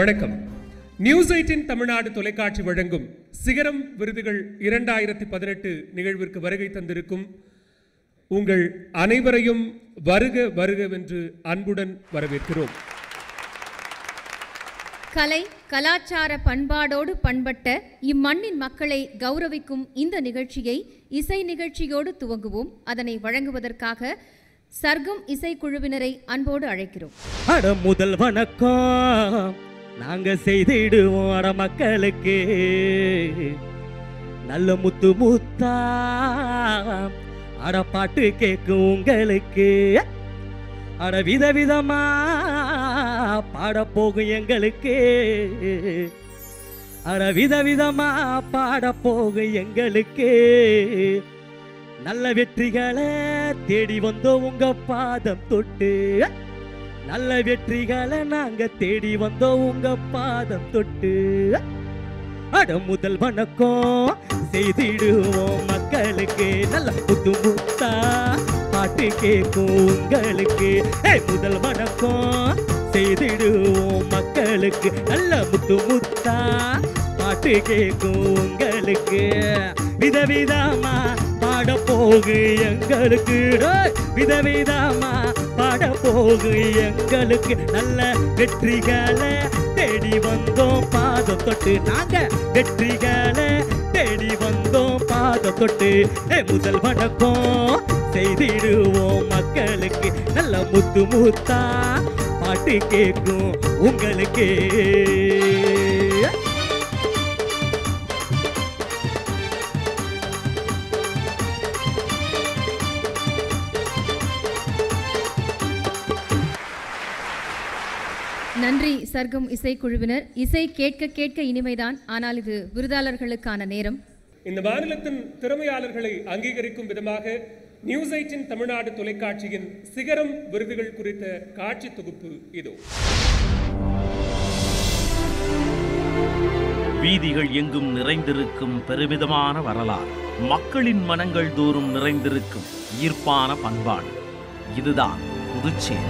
வணக்கம் news eighteen Tamil Nadu தொலைக்காட்சி வழங்கும் சிகரம் விருதுகள் இரண்டாயிரத்தி பதினெட்டு நிகழ்விற்கு வருகை தந்திருக்கும் உங்கள் அனைவரையும் வருக வருகவென்று அன்புடன் வரவேற்கிறோம் கலை கலாச்சார பண்பாடோடு பண்பட்ட இம்மண்ணின் மக்களை கௌரவிக்கும் இந்த நிகழ்ச்சியை இசை நிகழ்ச்சியோடு துவங்குவோம் அதனை வழங்குவதற்காக சர்க்கம் இசைக்குழுவினரை அன்போடு அழைக்கிறோம் அட முதல் வணக்கம் நாங்க செய்திடுவோம் அட மக்களுக்கு நல்ல முத்து முத்தா அட பாட்டு கேட்கும் உங்களுக்கு அட விதவிதமா பாட போகும் எங்களுக்கு அட விதவிதமா பாட போகும் எங்களுக்கு நல்ல வெற்றிகளை தேடி வந்தோம் உங்க பாதம் தொட்டு நல்ல வெற்றிகளை நாங்க தேடி வந்தோம் உங்க பாதம் தொட்டு அட முதல் வணக்கம் செய்திடுவோம் மக்களுக்கு நல்ல புத்து முத்தா பாட்டு கேட்கும் உங்களுக்கு ஏய் முதல் வணக்கம் செய்திடுவோம் மக்களுக்கு நல்ல முத்து முத்தா பாட்டு கேட்கும் உங்களுக்கு விதவிதமா பாட போகு எங்களுக்கு டேய், விதவிதமா பாட போகு எங்களுக்கு நல்ல வெற்றிகளை தேடி வந்தோம் பாதம் தொட்டு நாங்க வெற்றிகளை தேடி வந்தோம் பாதம் தொட்டு ஏ முதல் வணக்கம் செய்திடுவோம் மக்களுக்கு நல்ல முத்து முத்தா பாட்டு கேட்கும் உங்களுக்கு நன்றி சர்க்கம் இசைக்குழுவினர் இசை கேட்க கேட்க இனிமைதான் ஆனால் இது விருதாளர்களுக்கான நேரம் இந்த மாநிலத்தின் திறமையாளர்களை அங்கீகரிக்கும் விதமாக நியூஸ் எயிட்டின் தமிழ்நாடு தொலைக்காட்சியின் சிகரம் விருதுகள் குறித்த காட்சி தொகுப்பு இதோ வீதிகள் எங்கும் நிறைந்திருக்கும் பெருமிதமான வரலாறு மக்களின் மனங்கள் தோறும் நிறைந்திருக்கும் ஈர்ப்பான பண்பாடு இதுதான் புதுச்சேரி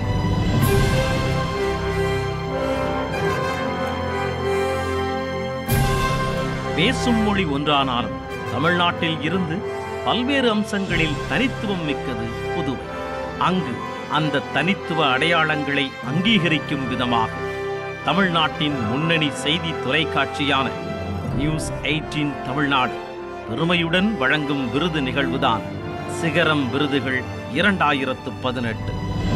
பேசும் மொழி ஒன்றானாலும் தமிழ்நாட்டில் இருந்து பல்வேறு அம்சங்களில் தனித்துவம் மிக்கது புதுவை அங்கு அந்த தனித்துவ அடையாளங்களை அங்கீகரிக்கும் விதமாக தமிழ்நாட்டின் முன்னணி செய்தி தொலைக்காட்சியான நியூஸ் எயிட்டீன் தமிழ்நாடு பெருமையுடன் வழங்கும் விருது நிகழ்வுதான் சிகரம் விருதுகள் இரண்டாயிரத்து பதினெட்டு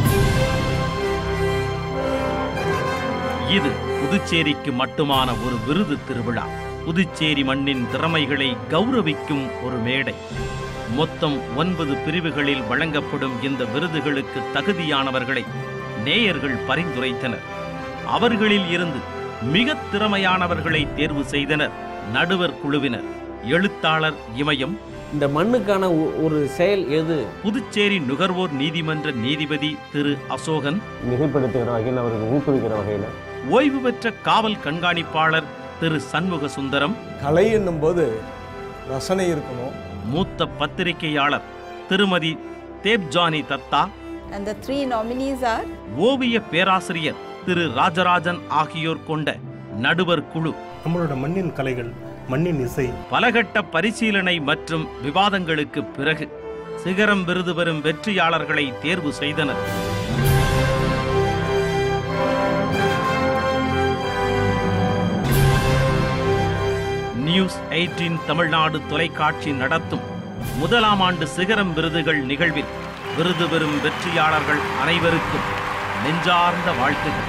இது புதுச்சேரிக்கு மட்டுமான ஒரு விருது திருவிழா புதுச்சேரி மண்ணின் திறமைகளை கௌரவிக்கும் ஒரு மேடை மொத்தம் ஒன்பது பிரிவுகளில் வழங்கப்படும் இந்த விருதுகளுக்கு தகுதியானவர்களை நேயர்கள் பரிந்துரைத்தனர் அவர்களில் இருந்து மிக திறமையானவர்களை தேர்வு செய்தனர் நடுவர் குழுவினர் எழுத்தாளர் இமயம் இந்த மண்ணுக்கான ஒ- ஒரு செயல் எது புதுச்சேரி நுகர்வோர் நீதிமன்ற நீதிபதி திரு அசோகன் மிகைப்படுத்துகிற வகையில் அவருக்கு ஊக்குவிக்கிற வகையில் ஓய்வு பெற்ற காவல் கண்காணிப்பாளர் திரு சண்முக சுந்தரம் கலை என்னும்போது ரசனை இருக்கணும் மூத்த பத்திரிகையாளர் திருமதி தேப்ஜானி Datta And the three nominees are ஓவிய பேராசிரியர் திரு ராஜராஜன் ஆகியோர் கொண்ட நடுவர் குழு நம்மளோட மண்ணின் கலைகள் மண்ணின் இசை பலகட்ட பரிசீலனை மற்றும் விவாதங்களுக்கு பிறகு சிகரம் விருது பெறும் வெற்றியாளர்களை தேர்வு செய்தனர் நியூஸ் எயிட்டீன் தமிழ்நாடு தொலைக்காட்சி நடத்தும் முதலாம் ஆண்டு சிகரம் விருதுகள் நிகழ்வில் விருது பெறும் வெற்றியாளர்கள் அனைவருக்கும் நெஞ்சார்ந்த வாழ்த்துகள்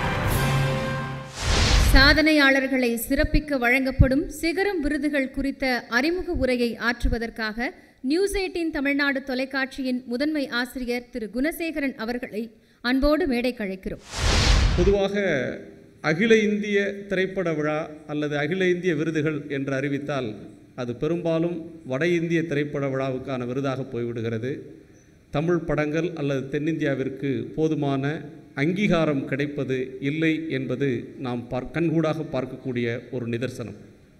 சாதனையாளர்களை சிறப்பிக்க வழங்கப்படும் சிகரம் விருதுகள் குறித்த அறிமுக உரையை ஆற்றுவதற்காக நியூஸ் எயிட்டின் தமிழ்நாடு தொலைக்காட்சியின் முதன்மை ஆசிரியர் திரு குணசேகரன் அவர்களை அன்போடு மேடை கழைக்கிறோம் பொதுவாக அகில இந்திய திரைப்பட விழா அல்லது அகில இந்திய விருதுகள் என்று அறிவித்தால் அது பெரும்பாலும் வட இந்திய திரைப்பட விழாவுக்கான விருதாக போய்விடுகிறது தமிழ் படங்கள் அல்லது தென்னிந்தியாவிற்கு போதுமான அங்கீகாரம் கிடைப்பது இல்லை என்பது நாம் பார் கண்கூடாக பார்க்கக்கூடிய ஒரு நிதர்சனம்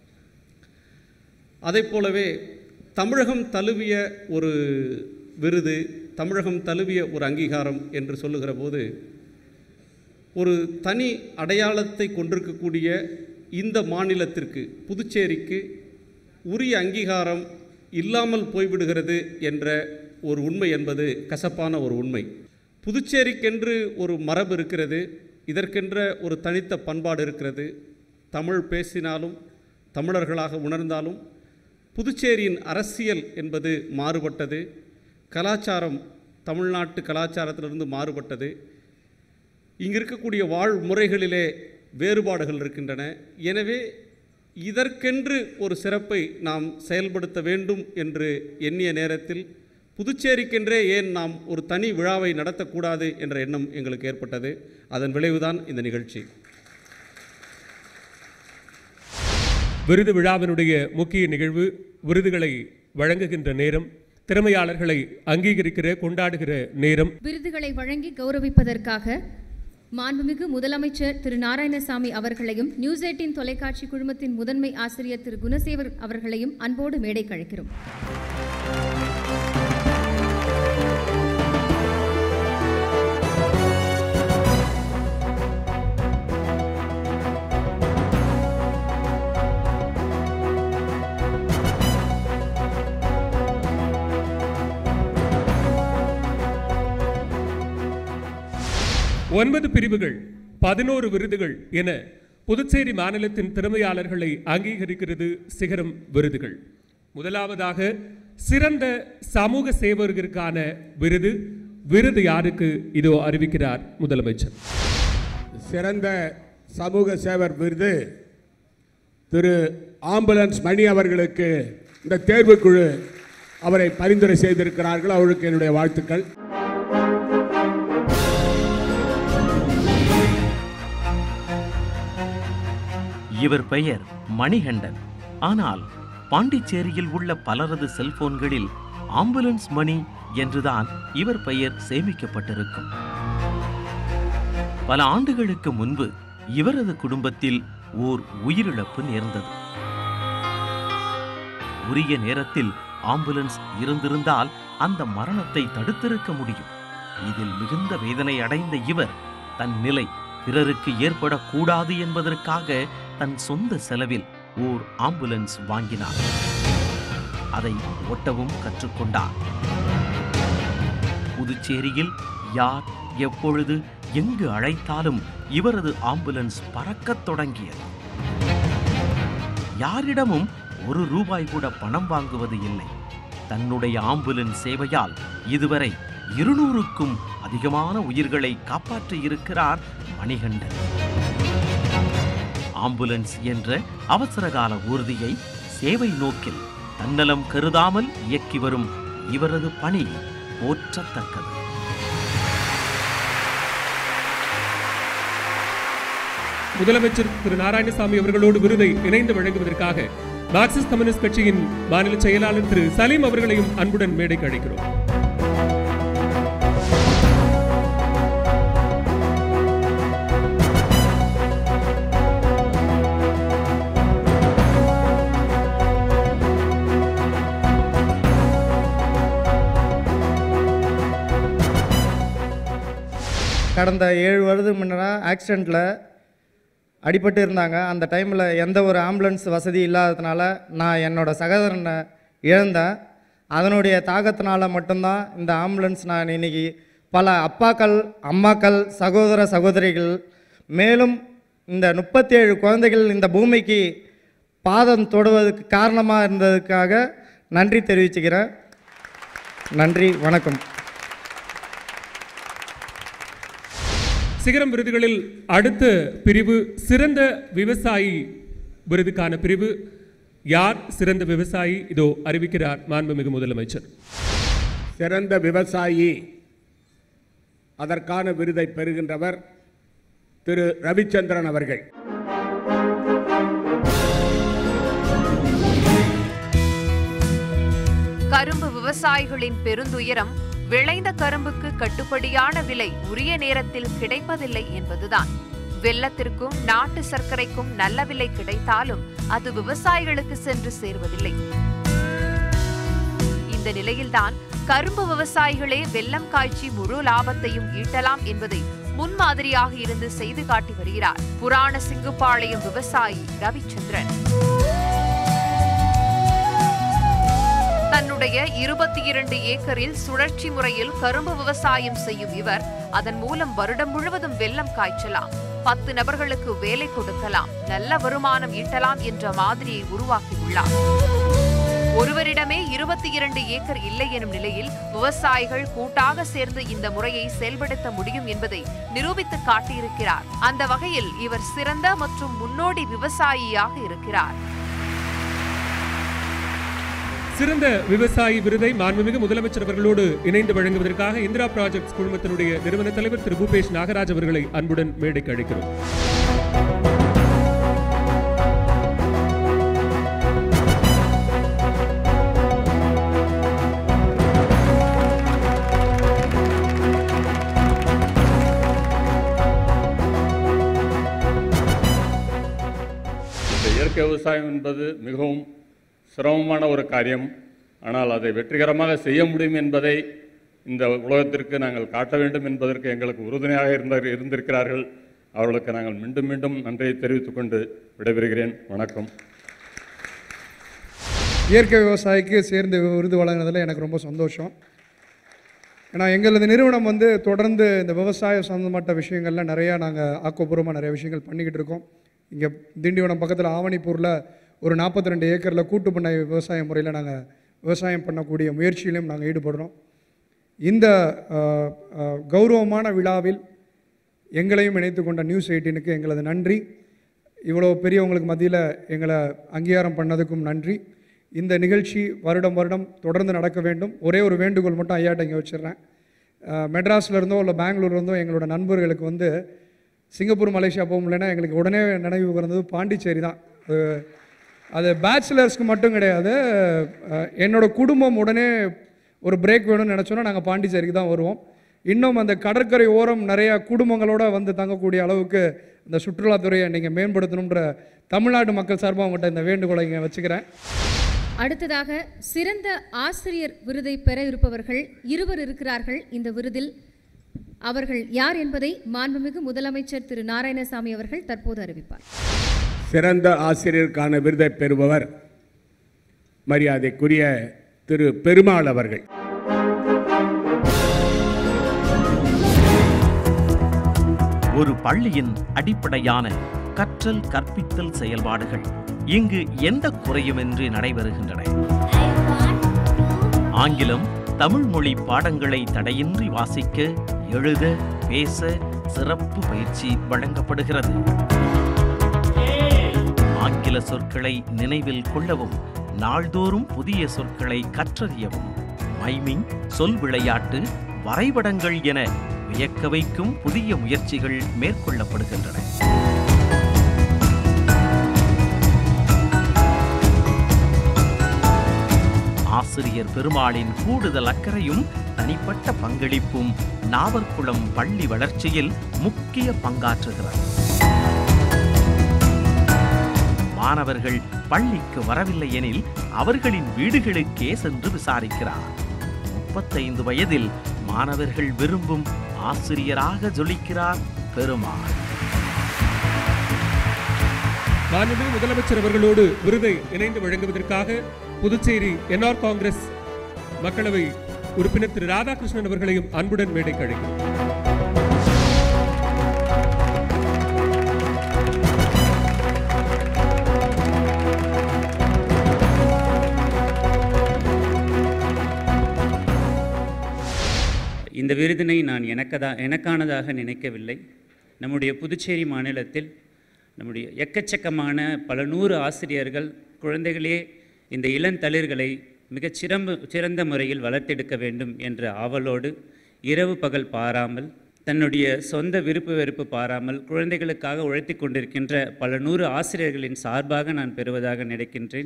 அதைப் போலவே தமிழகம் தழுவிய ஒரு விருது தமிழகம் தழுவிய ஒரு அங்கீகாரம் என்று சொல்லுகிற போது ஒரு தனி அடையாளத்தை கொண்டிருக்கக்கூடிய இந்த மாநிலத்திற்கு புதுச்சேரிக்கு உரிய அங்கீகாரம் இல்லாமல் போய்விடுகிறது என்ற ஒரு உண்மை என்பது கசப்பான ஒரு உண்மை புதுச்சேரிக்கென்று ஒரு மரபு இருக்கிறது இதற்கென்ற ஒரு தனித்த பண்பாடு இருக்கிறது தமிழ் பேசினாலும் தமிழர்களாக உணர்ந்தாலும் புதுச்சேரியின் அரசியல் என்பது மாறுபட்டது கலாச்சாரம் தமிழ்நாட்டு கலாச்சாரத்திலிருந்து மாறுபட்டது இங்கு இருக்கக்கூடிய வாழ்முறைகளிலே வேறுபாடுகள் இருக்கின்றன எனவே இதற்கென்று ஒரு சிறப்பை நாம் செயல்படுத்த வேண்டும் என்று எண்ணிய நேரத்தில் புதுச்சேரிக்கென்றே ஏன் நாம் ஒரு தனி விழாவை நடத்தக்கூடாது என்ற எண்ணம் எங்களுக்கு ஏற்பட்டது அதன் விளைவுதான் இந்த நிகழ்ச்சி விருது விழாவினுடைய முக்கிய நிகழ்வு விருதுகளை வழங்குகின்ற நேரம் திறமையாளர்களை அங்கீகரிக்கிற கொண்டாடுகிற நேரம் விருதுகளை வழங்கி கௌரவிப்பதற்காக மாண்புமிகு முதலமைச்சர் திரு நாராயணசாமி அவர்களையும் நியூஸ் எயிட்டின் தொலைக்காட்சி குழுமத்தின் முதன்மை ஆசிரியர் திரு குணசேகர் அவர்களையும் அன்போடு மேடைக்கு அழைக்கிறோம் ஒன்பது பிரிவுகள் பதினோரு விருதுகள் என புதுச்சேரி மாநிலத்தின் திறமையாளர்களை அங்கீகரிக்கிறது சிகரம் விருதுகள் முதலாவதாக சிறந்த சமூக சேவகருக்கான விருது விருது யாருக்கு இதோ அறிவிக்கிறார் முதலமைச்சர் சிறந்த சமூக சேவர் விருது திரு ஆம்புலன்ஸ் மணி அவர்களுக்கு இந்த தேர்வுக்குழு அவரை பரிந்துரை செய்திருக்கிறார்கள் அவருக்கு என்னுடைய வாழ்த்துக்கள் இவர் பெயர் மணிகண்டன் ஆனால் பாண்டிச்சேரியில் உள்ள பலரது செல்போன்களில் ஆம்புலன்ஸ் மணி என்றுதான் இவர் பெயர் சேமிக்கப்பட்டிருக்கும் பல ஆண்டுகளுக்கு முன்பு இவரது குடும்பத்தில் ஓர் உயிரிழப்பு நேர்ந்தது உரிய நேரத்தில் ஆம்புலன்ஸ் இருந்திருந்தால் அந்த மரணத்தை தடுத்திருக்க முடியும் இதில் மிகுந்த வேதனை அடைந்த இவர் தன் நிலை பிறருக்கு ஏற்படக்கூடாது என்பதற்காக தன் சொந்த செலவில் ஓர் ஆம்புலன்ஸ் வாங்கினார் அதை ஓட்டவும் கற்றுக்கொண்டார் புதுச்சேரியில் யார் எப்பொழுது எங்கு அழைத்தாலும் இவரது ஆம்புலன்ஸ் பறக்கத் தொடங்கியது யாரிடமும் ஒரு ரூபாய் கூட பணம் வாங்குவது இல்லை தன்னுடைய ஆம்புலன்ஸ் சேவையால் இதுவரை இருநூறுக்கும் அதிகமான உயிர்களை காப்பாற்றியிருக்கிறார் மணிகண்டன் ஆம்புலன்ஸ் என்ற அவசரகால ஊர்தியை சேவை நோக்கில் தன்னலம் கருதாமல் இயக்கி வரும் இவரது பணி போற்றத்தக்கது முதலமைச்சர் திரு நாராயணசாமி அவர்களோடு விருதை இணைந்து வழங்குவதற்காக மார்க்சிஸ்ட் கம்யூனிஸ்ட் கட்சியின் மாநில செயலாளர் திரு சலீம் அவர்களையும் அன்புடன் மேடைக்கு அழைக்கிறோம் கடந்த ஏழு வருடம் முன்னே ஆக்சிடெண்ட்டில் அடிபட்டு இருந்தாங்க அந்த டைமில் எந்த ஒரு ஆம்புலன்ஸ் வசதி இல்லாததுனால நான் என்னோட சகோதரனை இழந்தேன் அதனுடைய தாக்கத்தினால மட்டும்தான் இந்த ஆம்புலன்ஸ் நான் இன்னைக்கு பல அப்பாக்கள் அம்மாக்கள் சகோதர சகோதரிகள் மேலும் இந்த முப்பத்தேழு குழந்தைகள் இந்த பூமிக்கு பாதம் தொடுவதற்கு காரணமாக இருந்ததுக்காக நன்றி தெரிவிச்சுக்கிறேன் நன்றி வணக்கம் சிகரம் விருதுகளில் அடுத்த பிரிவு சிறந்த விவசாயி விருதுக்கான பிரிவு யார் சிறந்த விவசாயி இதோ அறிவிக்கிறார் மாண்புமிகு முதலமைச்சர் சிறந்த விவசாயி அதற்கான விருதை பெறுகின்றவர் திரு ரவிச்சந்திரன் அவர்கள் கரும்பு விவசாயிகளின் பெருந்துயரம் விளைந்த கரும்புக்கு கட்டுப்படியான விலை உரிய நேரத்தில் கிடைப்பதில்லை என்பதுதான் வெள்ளத்திற்கும் நாட்டு சர்க்கரைக்கும் நல்ல விலை கிடைத்தாலும் அது விவசாயிகளுக்கு சென்று சேர்வதில்லை இந்த நிலையில்தான் கரும்பு விவசாயிகளே வெள்ளம் காய்ச்சி முழு லாபத்தையும் ஈட்டலாம் என்பதை முன்மாதிரியாக இருந்து செய்து காட்டி வருகிறார் புராண சிங்குப்பாளையம் விவசாயி ரவிச்சந்திரன் தன்னுடைய இருபத்தி இரண்டு ஏக்கரில் சுழற்சி முறையில் கரும்பு விவசாயம் செய்யும் இவர் அதன் மூலம் வருடம் முழுவதும் வெள்ளம் காய்ச்சலாம் பத்து நபர்களுக்கு வேலை கொடுக்கலாம் நல்ல வருமானம் ஈட்டலாம் என்ற மாதிரியை உருவாக்கியுள்ளார் ஒருவரிடமே இருபத்தி இரண்டு ஏக்கர் இல்லை எனும் நிலையில் விவசாயிகள் கூட்டாக சேர்ந்து இந்த முறையை செயல்படுத்த முடியும் என்பதை நிரூபித்து காட்டியிருக்கிறார் அந்த வகையில் இவர் சிறந்த மற்றும் முன்னோடி விவசாயியாக இருக்கிறார் சிறந்த விவசாயி விருதை மாண்புமிகு முதலமைச்சர் அவர்களோடு இணைந்து வழங்குவதற்காக இந்திரா ப்ராஜெக்ட்ஸ் குழுமத்தினுடைய நிறுவன தலைவர் திரு பூபேஷ் நாகராஜ் அவர்களை அன்புடன் மேடைக்கு அழைக்கிறோம் இந்த இயற்கை விவசாயம் என்பது மிகவும் சிரமமான ஒரு காரியம் ஆனால் அதை வெற்றிகரமாக செய்ய முடியும் என்பதை இந்த உலகத்திற்கு நாங்கள் காட்ட வேண்டும் என்பதற்கு எங்களுக்கு உறுதுணையாக இருந்த இருந்திருக்கிறார்கள் அவர்களுக்கு நாங்கள் மீண்டும் மீண்டும் நன்றியை தெரிவித்துக் கொண்டு விடைபெறுகிறேன் வணக்கம் இயற்கை விவசாயிக்கு சேர்ந்து விருது வழங்கினதில் எனக்கு ரொம்ப சந்தோஷம் ஏன்னா எங்களது நிறுவனம் வந்து தொடர்ந்து இந்த விவசாயம் சம்மந்தப்பட்ட விஷயங்கள்ல நிறையா நாங்கள் ஆக்கப்பூர்வமாக நிறைய விஷயங்கள் பண்ணிக்கிட்டு இருக்கோம் இங்கே திண்டிவனம் பக்கத்தில் ஆவணிப்பூரில் ஒரு நாற்பத்தி ரெண்டு ஏக்கரில் கூட்டு பண்ணை விவசாய முறையில் நாங்கள் விவசாயம் பண்ணக்கூடிய முயற்சியிலும் நாங்கள் ஈடுபடுறோம் இந்த அஹ், அஹ், கௌரவமான விழாவில் எங்களையும் இணைத்து கொண்ட நியூஸ் எயிட்டீனுக்கு எங்களது நன்றி இவ்வளோ பெரியவங்களுக்கு மத்தியில் எங்களை அங்கீகாரம் பண்ணதுக்கும் நன்றி இந்த நிகழ்ச்சி வருடம் வருடம் தொடர்ந்து நடக்க வேண்டும் ஒரே ஒரு வேண்டுகோள் மட்டும் ஐயாட்ட இங்கே வச்சிடுறேன் அஹ், மெட்ராஸ்ல இருந்தோ இல்லை பெங்களூர்ல இருந்தோ எங்களோட நண்பர்களுக்கு வந்து சிங்கப்பூர் மலேசியா போக முடியலன்னா எங்களுக்கு உடனே நினைவு பிறந்தது பாண்டிச்சேரி தான் அது- அது பேச்சுலர்ஸ்க்கு மட்டும் கிடையாது அஹ், என்னோட குடும்பம் உடனே ஒரு பிரேக் வேணும்னு நினச்சோன்னா நாங்கள் பாண்டிச்சேரிக்கு தான் வருவோம் இன்னும் அந்த கடற்கரை ஓரம் நிறையா குடும்பங்களோட வந்து தங்கக்கூடிய அளவுக்கு இந்த சுற்றுலாத்துறையை நீங்கள் மேம்படுத்தணுன்ற தமிழ்நாட்டு மக்கள் சார்பாக உங்கள்கிட்ட இந்த வேண்டுகோளை இங்கே வச்சுக்கிறேன் அடுத்ததாக சிறந்த ஆசிரியர் விருதை பெற இருப்பவர்கள் இருவர் இருக்கிறார்கள் இந்த விருதில் அவர்கள் யார் என்பதை மாண்புமிகு முதலமைச்சர் திரு நாராயணசாமி அவர்கள் தற்போது அறிவிப்பார் சிறந்த ஆசிரியருக்கான விருதை பெறுபவர் மரியாதைக்குரிய திரு பெருமாள் அவர்கள் ஒரு பள்ளியின் அடிப்படையான கற்றல் கற்பித்தல் செயல்பாடுகள் இங்கு எந்த குறையுமின்றி நடைபெறுகின்றன ஆங்கிலம் தமிழ் மொழி பாடங்களை தடையின்றி வாசிக்க எழுத பேச சிறப்பு பயிற்சி வழங்கப்படுகிறது ஆங்கில சொற்களை நினைவில் கொள்ளவும் நாள்தோறும் புதிய சொற்களை கற்றறியவும் மைமிங் சொல் விளையாட்டு வரைபடங்கள் என வியக்க வைக்கும் புதிய முயற்சிகள் மேற்கொள்ளப்படுகின்றன ஆசிரியர் பெருமாளின் கூடுதல் அக்கறையும் தனிப்பட்ட பங்களிப்பும் நாவற்குளம் பள்ளி வளர்ச்சியில் முக்கிய பங்காற்றுகிறது மாணவர்கள் பள்ளிக்கு வரவில்லை எனில் அவர்களின் வீடுகளுக்கே சென்று விசாரிக்கிறார் முப்பத்தைந்து வயதில் மாணவர்கள் விரும்பும் ஆசிரியராக ஜொலிக்கிறார் பெருமாள் மாண்புமிகு முதலமைச்சர் அவர்களோடு விருதை இணைந்து வழங்குவதற்காக புதுச்சேரி என்ஆர் காங்கிரஸ் மக்களவை உறுப்பினர் திரு ராதாகிருஷ்ணன் அவர்களையும் அன்புடன் மேடைக்கு அழைக்கிறோம் இந்த விருதினை நான் எனக்கதா எனக்கானதாக நினைக்கவில்லை நம்முடைய புதுச்சேரி மாநிலத்தில் நம்முடைய எக்கச்சக்கமான பல நூறு ஆசிரியர்கள் குழந்தைகளே இந்த இளந்தளிர்களை மிகச் சிறம்பு சிறந்த முறையில் வளர்த்தெடுக்க வேண்டும் என்ற ஆவலோடு இரவு பகல் பாராமல் தன்னுடைய சொந்த விருப்பு வெறுப்பு பாராமல் குழந்தைகளுக்காக உழைத்து கொண்டிருக்கின்ற பல நூறு ஆசிரியர்களின் சார்பாக நான் பெறுவதாக நினைக்கின்றேன்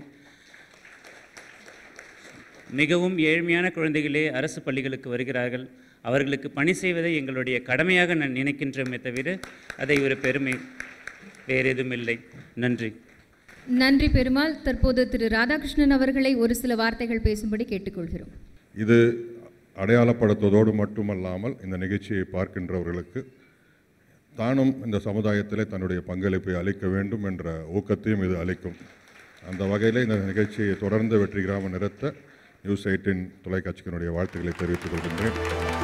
மிகவும் ஏழ்மையான குழந்தைகளே அரசு பள்ளிகளுக்கு வருகிறார்கள் அவர்களுக்கு பணி செய்வதை எங்களுடைய கடமையாக நான் நினைக்கின்றோமே தவிர அதை ஒரு பெருமை வேறு எதுவும் இல்லை நன்றி நன்றி பெருமாள் தற்போது திரு ராதாகிருஷ்ணன் அவர்களை ஒரு சில வார்த்தைகள் பேசும்படி கேட்டுக்கொள்கிறோம் இது அடையாளப்படுத்துவதோடு மட்டுமல்லாமல் இந்த நிகழ்ச்சியை பார்க்கின்றவர்களுக்கு தானும் இந்த சமுதாயத்தில் தன்னுடைய பங்களிப்பை அளிக்க வேண்டும் என்ற ஊக்கத்தையும் இது அளிக்கும் அந்த வகையில் இந்த நிகழ்ச்சியை தொடர்ந்து வெற்றி கிராம நிறுத்த நியூஸ் எயிட்டின் தொலைக்காட்சியினுடைய வாழ்த்துக்களை தெரிவித்துக் கொள்கின்றேன்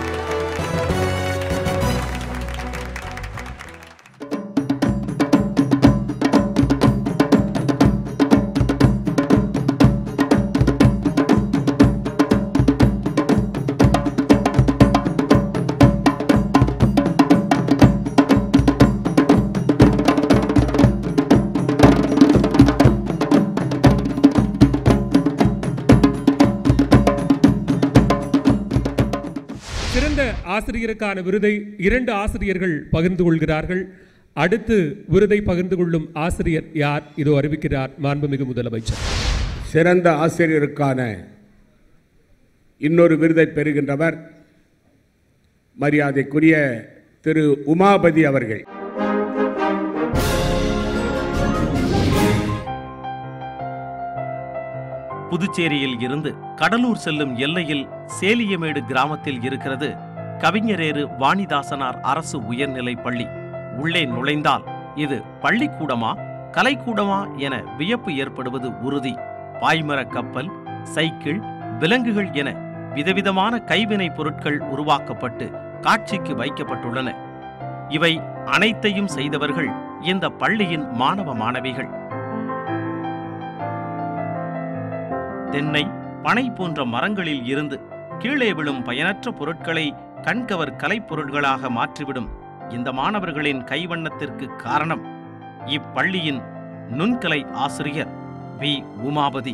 சிறந்த ஆசிரியருக்கான விருதை இரண்டு ஆசிரியர்கள் பகிர்ந்து கொள்கிறார்கள் அடுத்து விருதை பகிர்ந்து கொள்ளும் ஆசிரியர் யார் இதோ அறிவிக்கிறார் மாண்புமிகு முதலமைச்சர் சிறந்த ஆசிரியருக்கான இன்னொரு விருதை பெறுகின்றவர் மரியாதைக்குரிய திரு உமாபதி அவர்கள் புதுச்சேரியில் இருந்து கடலூர் செல்லும் எல்லையில் சேலியமேடு கிராமத்தில் இருக்கிறது கவிஞரேறு வாணிதாசனார் அரசு உயர்நிலைப் பள்ளி உள்ளே நுழைந்தால் இது பள்ளிக்கூடமா கலைக்கூடமா என வியப்பு ஏற்படுவது உறுதி பாய்மரக் கப்பல் சைக்கிள் விலங்குகள் என விதவிதமான கைவினைப் பொருட்கள் உருவாக்கப்பட்டு காட்சிக்கு வைக்கப்பட்டுள்ளன இவை அனைத்தையும் செய்தவர்கள் இந்த பள்ளியின் மாணவ மாணவிகள் தென்னை பனை போன்ற மரங்களில் இருந்து கீழே விழும் பயனற்ற பொருட்களை கண்கவர் கலைப்பொருட்களாக மாற்றிவிடும் இந்த மாணவர்களின் கைவண்ணத்திற்கு காரணம் இப்பள்ளியின் நுண்கலை ஆசிரியர் வி உமாபதி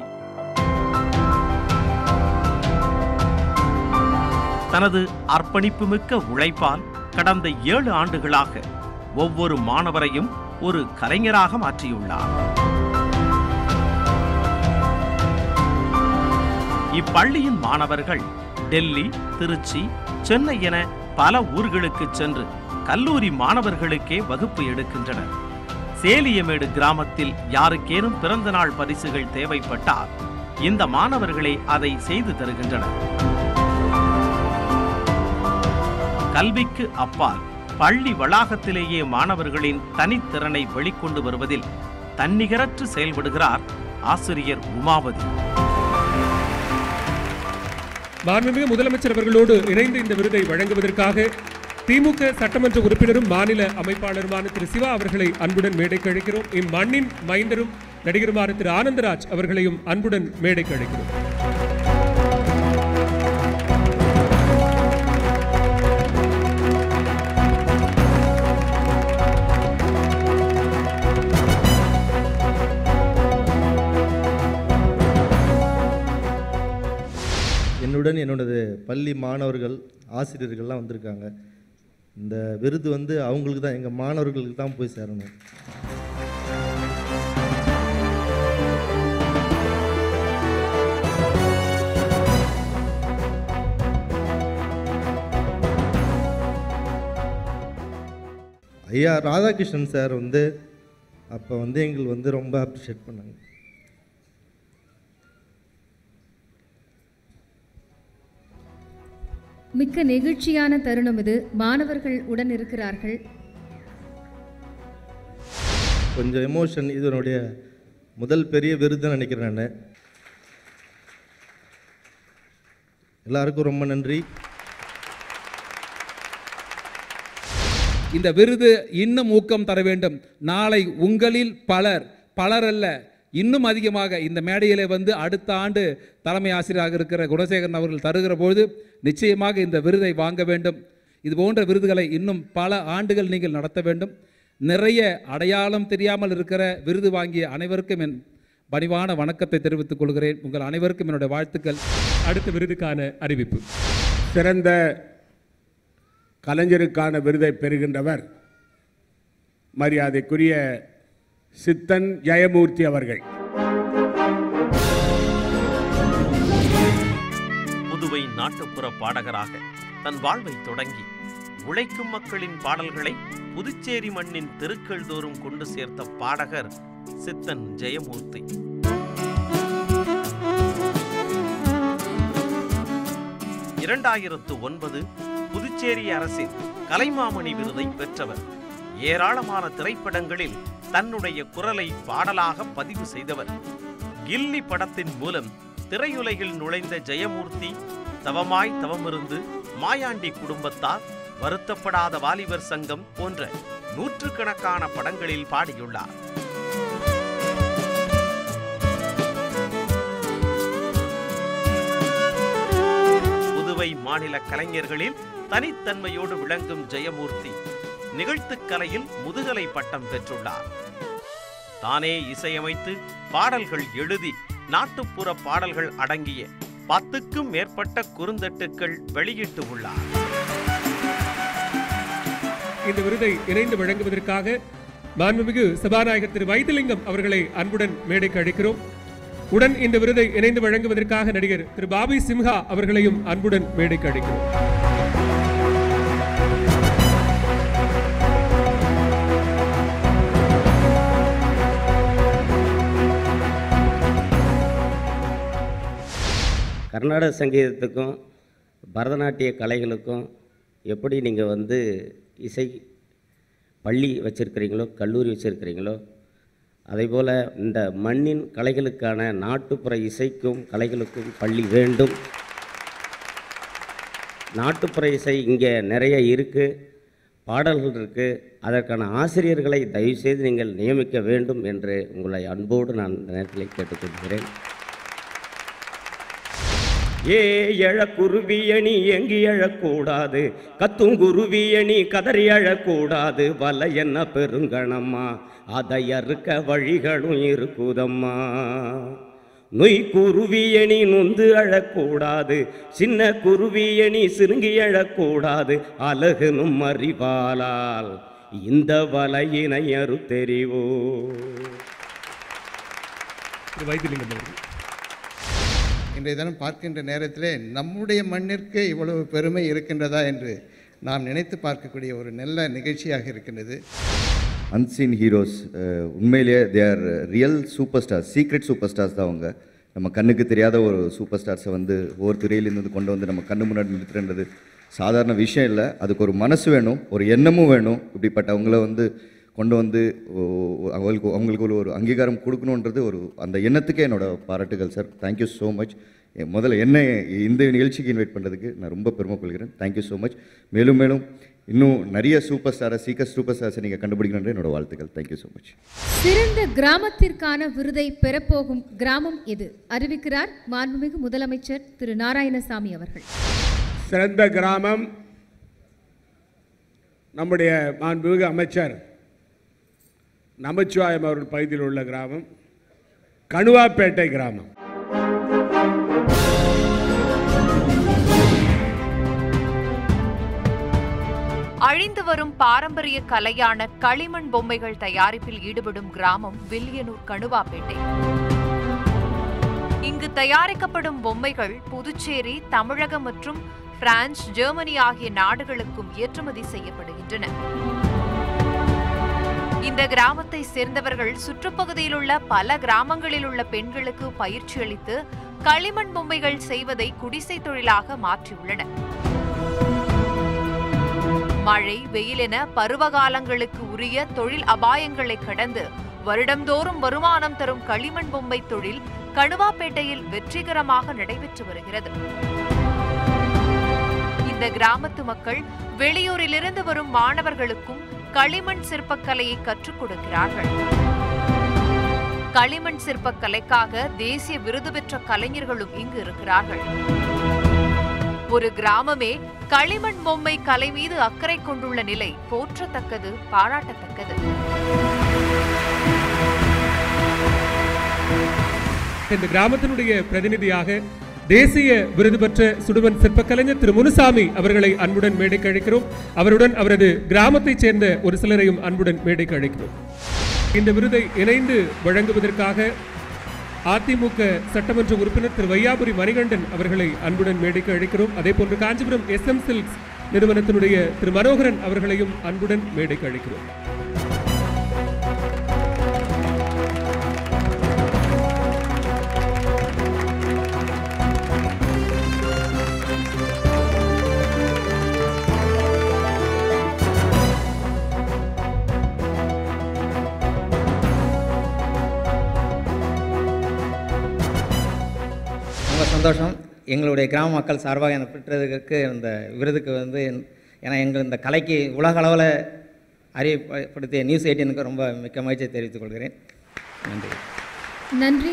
தனது அர்ப்பணிப்புமிக்க உழைப்பால் கடந்த ஏழு ஆண்டுகளாக ஒவ்வொரு மாணவரையும் ஒரு கலைஞராக மாற்றியுள்ளார் இப்பள்ளியின் மாணவர்கள் டெல்லி திருச்சி சென்னை என பல ஊர்களுக்கு சென்று கல்லூரி மாணவர்களுக்கே வகுப்பு எடுக்கின்றனர் சேலியமேடு கிராமத்தில் யாருக்கேனும் பிறந்தநாள் பரிசுகள் தேவைப்பட்டால் இந்த மாணவர்களே அதை செய்து தருகின்றனர் கல்விக்கு அப்பால் பள்ளி வளாகத்திலேயே மாணவர்களின் தனித்திறனை வெளிக்கொண்டு வருவதில் தன்னிகரற்று செயல்படுகிறார் ஆசிரியர் உமாவதி மாண்புமிகு முதலமைச்சர் அவர்களோடு இணைந்து இந்த விருதை வழங்குவதற்காக திமுக சட்டமன்ற உறுப்பினரும் மாநில அமைப்பாளருமான திரு சிவா அவர்களை அன்புடன் மேடைக்கு அழைக்கிறோம் இம்மண்ணின் மைந்தரும் நடிகருமான திரு ஆனந்தராஜ் அவர்களையும் அன்புடன் மேடைக்கு அழைக்கிறோம் என்னுடன் என்னோடது பள்ளி மாணவர்கள் ஆசிரியர்கள்லாம் வந்திருக்காங்க இந்த விருது வந்து அவங்களுக்கு தான் எங்கள் மாணவர்களுக்கு தான் போய் சேரணும் ஐயா ராதாகிருஷ்ணன் சார் வந்து அப்போ வந்து எங்களுக்கு வந்து ரொம்ப அப்ரிஷியேட் பண்ணாங்க மிக்க நெகிழ்ச்சியான தருணம் இது மாணவர்கள் உடன் இருக்கிறார்கள் கொஞ்சம் எமோஷன் இதனுடைய முதல் பெரிய விருதுன்னு நினைக்கிறேன் நான் எல்லாருக்கும் ரொம்ப நன்றி இந்த விருது இன்னும் ஊக்கம் தர வேண்டும் நாளை உங்களில் பலர் பலர் அல்ல இன்னும் அதிகமாக இந்த மேடையிலே வந்து அடுத்த ஆண்டு தலைமை ஆசிரியராக இருக்கிற குணசேகரன் அவர்கள் தருகிற பொழுது நிச்சயமாக இந்த விருதை வாங்க வேண்டும் இது போன்ற விருதுகளை இன்னும் பல ஆண்டுகள் நீங்கள் நடத்த வேண்டும் நிறைய அடையாளம் தெரியாமல் இருக்கிற விருது வாங்கிய அனைவருக்கும் என் பணிவான வணக்கத்தை தெரிவித்துக் கொள்கிறேன் உங்கள் அனைவருக்கும் என்னுடைய வாழ்த்துக்கள் அடுத்த விருதுக்கான அறிவிப்பு சிறந்த கலைஞருக்கான விருதை பெறுகின்றவர் மரியாதைக்குரிய சித்தன் ஜெயமூர்த்தி அவர்கள் புதுவை நாட்டுப்புற பாடகராக தன் வாழ்வை தொடங்கி உழைக்கும் மக்களின் பாடல்களை புதுச்சேரி மண்ணின் தெருக்கள் தோறும் கொண்டு சேர்த்த பாடகர் சித்தன் ஜெயமூர்த்தி இரண்டாயிரத்து ஒன்பது புதுச்சேரி அரசின் கலைமாமணி விருதை பெற்றவர் ஏராளமான திரைப்படங்களில் தன்னுடைய குரலை பாடலாக பதிவு செய்தவர் கில்லி படத்தின் மூலம் திரையுலகில் நுழைந்த ஜெயமூர்த்தி தவமாய் தவமிருந்து மாயாண்டி குடும்பத்தார் வருத்தப்படாத வாலிபர் சங்கம் போன்ற நூற்றுக்கணக்கான படங்களில் பாடியுள்ளார் புதுவை மாநில கலைஞர்களில் தனித்தன்மையோடு விளங்கும் ஜெயமூர்த்தி நிகழ்த்துக் கலையில் முதுகலை பட்டம் பெற்றுள்ளார் தானே இசையமைத்து பாடல்கள் எழுதி நாட்டுப்புற பாடல்கள் அடங்கிய பத்துக்கும் மேற்பட்ட குறுந்தட்டுக்கள் வெளியிட்டு உள்ளார் இந்த விருதை இணைந்து வழங்குவதற்காக மாண்புமிகு சபாநாயகர் திரு வைத்திலிங்கம் அவர்களை அன்புடன் மேடைக்கு அழைக்கிறோம் உடன் இந்த விருதை இணைந்து வழங்குவதற்காக நடிகர் திரு பாபி சிம்ஹா அவர்களையும் அன்புடன் மேடைக்கு அழைக்கிறோம் கர்நாடக சங்கீதத்துக்கும் பரதநாட்டிய கலைகளுக்கும் எப்படி நீங்கள் வந்து இசை பள்ளி வச்சுருக்கிறீங்களோ கல்லூரி வச்சுருக்கிறீங்களோ அதேபோல் இந்த மண்ணின் கலைகளுக்கான நாட்டுப்புற இசைக்கும் கலைகளுக்கும் பள்ளி வேண்டும் நாட்டுப்புற இசை இங்கே நிறைய இருக்குது பாடல்கள் இருக்குது அதற்கான ஆசிரியர்களை தயவுசெய்து நீங்கள் நியமிக்க வேண்டும் என்று உங்களை அன்போடு நான் இந்த நேரத்தில் கேட்டுக்கொள்கிறேன் ஏ எழக்குருவியணி எங்கி எழக்கூடாது கத்தும் குருவியணி கதறி எழக்கூடாது வல என்ன பெருங்கணம்மா அதை அறுக்க வழிகளும் இருக்குதம்மா நொய் குருவியணி நொந்து அழக்கூடாது சின்ன குருவியணி சிறுங்கி எழக்கூடாது அழகுனும் அறிவாளால் இந்த வலையினை அறு தெரிவோ திரு வைத்திலிங்கம் அவர்கள் இன்றைய தினம் பார்க்கின்ற நேரத்திலே நம்முடைய மண்ணிற்கு இவ்வளவு பெருமை இருக்கின்றதா என்று நாம் நினைத்து பார்க்கக்கூடிய ஒரு நல்ல நிகழ்ச்சியாக இருக்கின்றது அன்சீன் ஹீரோஸ் உண்மையிலேயே they are real superstars secret superstars தான் அவங்க நம்ம கண்ணுக்கு தெரியாத ஒரு சூப்பர் ஸ்டார்ஸை வந்து ஒவ்வொரு துறையிலேருந்து கொண்டு வந்து நம்ம கண்ணு முன்னாடி நிறுத்துறது சாதாரண விஷயம் இல்லை அதுக்கு ஒரு மனசு வேணும் ஒரு எண்ணமும் வேணும் இப்படிப்பட்டவங்கள வந்து கொண்டு வந்து ஓ- ஓ- அவங்களுக்கு அவங்களுக்கு ஒரு ஒரு அங்கீகாரம் கொடுக்கணுன்றது ஒரு அந்த எண்ணத்துக்கே என்னோட பாராட்டுகள் சார் தேங்க்யூ ஸோ மச் முதல்ல என்ன இந்த நிகழ்ச்சிக்கு இன்வைட் பண்ணுறதுக்கு நான் ரொம்ப பெருமை கொள்கிறேன் தேங்க்யூ ஸோ மச் மேலும் மேலும் இன்னும் நிறைய சூப்பர் ஸ்டாரை சீக்கிரம் சூப்பர் ஸ்டார்ஸை நீங்கள் கண்டுபிடிக்கணுன்ற என்னோட வாழ்த்துக்கள் தேங்க்யூ ஸோ மச் சிறந்த கிராமத்திற்கான விருதை பெறப்போகும் கிராமம் எது அறிவிக்கிறார் மாண்புமிகு முதலமைச்சர் திரு நாராயணசாமி அவர்கள் சிறந்த கிராமம் நம்முடைய மாண்புமிகு அமைச்சர் நமச்சிவாயம் அவர்கள் பகுதியில் உள்ள கிராமம் கணுவாப்பேட்டை கிராமம் அழிந்து வரும் பாரம்பரிய கலையான களிமண் பொம்மைகள் தயாரிப்பில் ஈடுபடும் கிராமம் வில்லியனூர் கணுவாப்பேட்டை இங்கு தயாரிக்கப்படும் பொம்மைகள் புதுச்சேரி தமிழகம் மற்றும் பிரான்ஸ் ஜெர்மனி ஆகிய நாடுகளுக்கும் ஏற்றுமதி செய்யப்படுகின்றன இந்த கிராமத்தை சேர்ந்தவர்கள் சுற்றுப்பகுதியில் உள்ள பல கிராமங்களில் உள்ள பெண்களுக்கு பயிற்சி அளித்து களிமண் பொம்மைகள் செய்வதை குடிசை தொழிலாக மாற்றியுள்ளனர் மழை வெயில் என பருவகாலங்களுக்கு உரிய தொழில் அபாயங்களை கடந்து வருடந்தோறும் வருமானம் தரும் களிமண் பொம்மை தொழில் கணுவாப்பேட்டையில் வெற்றிகரமாக நடைபெற்று வருகிறது இந்த கிராமத்து மக்கள் வெளியூரிலிருந்து வரும் மாணவர்களுக்கும் களிமண் சிற்பக்கலையை கற்றுக் கொடுக்கிறார்கள் களிமண் சிற்பக்கலைக்காக தேசிய விருது பெற்ற கலைஞர்களும் இங்கு இருக்கிறார்கள் ஒரு கிராமமே களிமண் பொம்மை கலை மீது அக்கறை கொண்டுள்ள நிலை போற்றத்தக்கது பாராட்டத்தக்கது இந்த கிராமத்தினுடைய பிரதிநிதியாக தேசிய விருது பெற்ற சுடுவன் சிற்பக்கலைஞர் திரு முனுசாமி அவர்களை அன்புடன் மேடைக்கு அழைக்கிறோம் அவருடன் அவரது கிராமத்தைச் சேர்ந்த ஒரு சிலரையும் அன்புடன் மேடைக்கு அழைக்கிறோம் இந்த விருதை இணைந்து வழங்குவதற்காக அதிமுக சட்டமன்ற உறுப்பினர் திரு வையாபுரி மணிகண்டன் அவர்களை அன்புடன் மேடைக்கு அழைக்கிறோம் அதே போன்று காஞ்சிபுரம் எஸ் எம் சில்க்ஸ் நிறுவனத்தினுடைய திரு மனோகரன் அவர்களையும் அன்புடன் மேடைக்கு அழைக்கிறோம் ரொம்ப சந்தோஷம் எங்களுடைய கிராம மக்கள் சார்பாக என்னை பெற்றதுக்கு இந்த விருதுக்கு வந்து ஏன்னா எங்கள் இந்த கலைக்கு உலக அளவில் அறியப்படுத்திய நியூஸ் எயிட்டீனுக்கு ரொம்ப மிக்க மகிழ்ச்சியை தெரிவித்துக் கொள்கிறேன் நன்றி நன்றி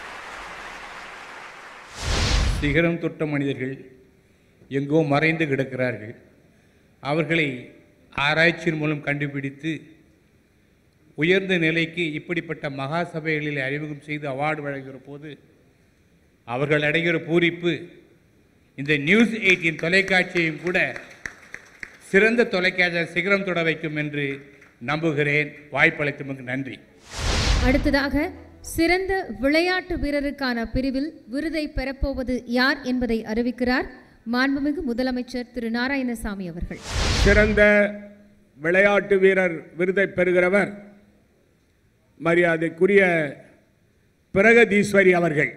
சிகரம் தொட்ட மனிதர்கள் எங்கோ மறைந்து கிடக்கிறார்கள் அவர்களை ஆராய்ச்சியின் மூலம் கண்டுபிடித்து உயர்ந்த நிலைக்கு இப்படிப்பட்ட மகா சபைகளில் அறிமுகம் செய்து அவார்டு வழங்குகிற போது அவர்கள் அடைகிற பூரிப்பு இந்த நியூஸ் எயிட்டின் தொலைக்காட்சியையும் கூட சிறந்த தொலைக்காட்சி சிகரம் தொட வைக்கும் என்று நம்புகிறேன் வாய்ப்பளித்தமைக்கு நன்றி அடுத்ததாக சிறந்த விளையாட்டு வீரருக்கான பிரிவில் விருதை பெறப்போவது யார் என்பதை அறிவிக்கிறார் மாண்புமிகு முதலமைச்சர் திரு நாராயணசாமி அவர்கள் சிறந்த விளையாட்டு வீரர் விருதை பெறுகிறவர் மரியாதைக்குரிய பிரகதீஸ்வரி அவர்கள்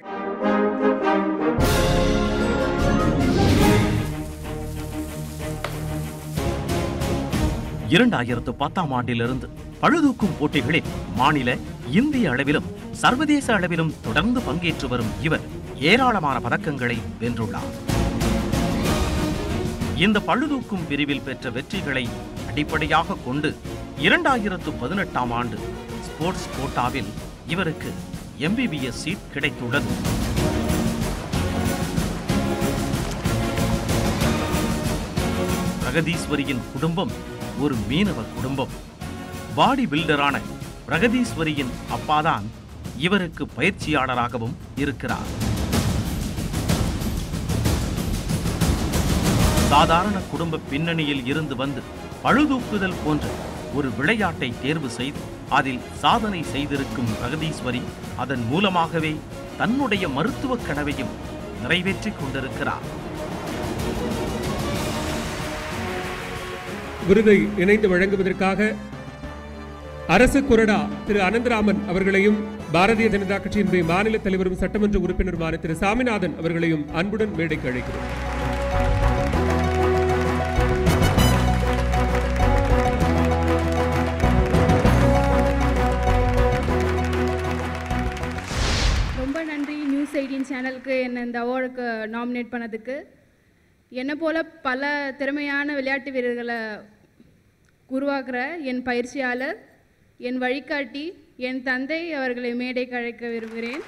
இரண்டாயிரத்து பத்தாம் ஆண்டிலிருந்து பழுதூக்கும் போட்டிகளில் மாநில இந்திய அளவிலும் சர்வதேச அளவிலும் தொடர்ந்து பங்கேற்று வரும் இவர் ஏராளமான பதக்கங்களை வென்றுள்ளார் இந்த பழுதூக்கும் பிரிவில் பெற்ற வெற்றிகளை அடிப்படையாக கொண்டு இரண்டாயிரத்து பதினெட்டாம் ஆண்டு ஸ்போர்ட்ஸ் கோட்டாவில் இவருக்கு எம்பிபிஎஸ் சீட் கிடைத்துள்ளது பிரகதீஸ்வரியின் குடும்பம் ஒரு மீனவ குடும்பம் பாடி பில்டரான பிரகதீஸ்வரியின் அப்பாதான் இவருக்கு பயிற்சியாளராகவும் இருக்கிறார் சாதாரண குடும்ப பின்னணியில் இருந்து வந்து பழுதூக்குதல் போன்ற ஒரு விளையாட்டை தேர்வு செய்து அதில் சாதனை செய்திருக்கும் பிரகதீஸ்வரி அதன் மூலமாகவே தன்னுடைய மருத்துவக் கனவையும் நிறைவேற்றிக் கொண்டிருக்கிறார் விருதை இணைந்து வழங்குவதற்காக அரசு கொறடா திரு அனந்தராமன் அவர்களையும் பாரதிய ஜனதா கட்சியினுடைய மாநில தலைவரும் சட்டமன்ற உறுப்பினருமான திரு சாமிநாதன் அவர்களையும் அன்புடன் மேடைக்கு அழைக்கிறோம் ரொம்ப நன்றி நியூஸ் எயிட்டீன் சேனலுக்கு என்னை இந்த அவார்டுக்கு நாமினேட் பண்ணதுக்கு என்னை போல் பல திறமையான விளையாட்டு வீரர்களை உருவாக்குற என் பயிற்சியாளர் என் வழிகாட்டி என் தந்தை அவர்களை மேடைக்கு அழைக்க விரும்புகிறேன்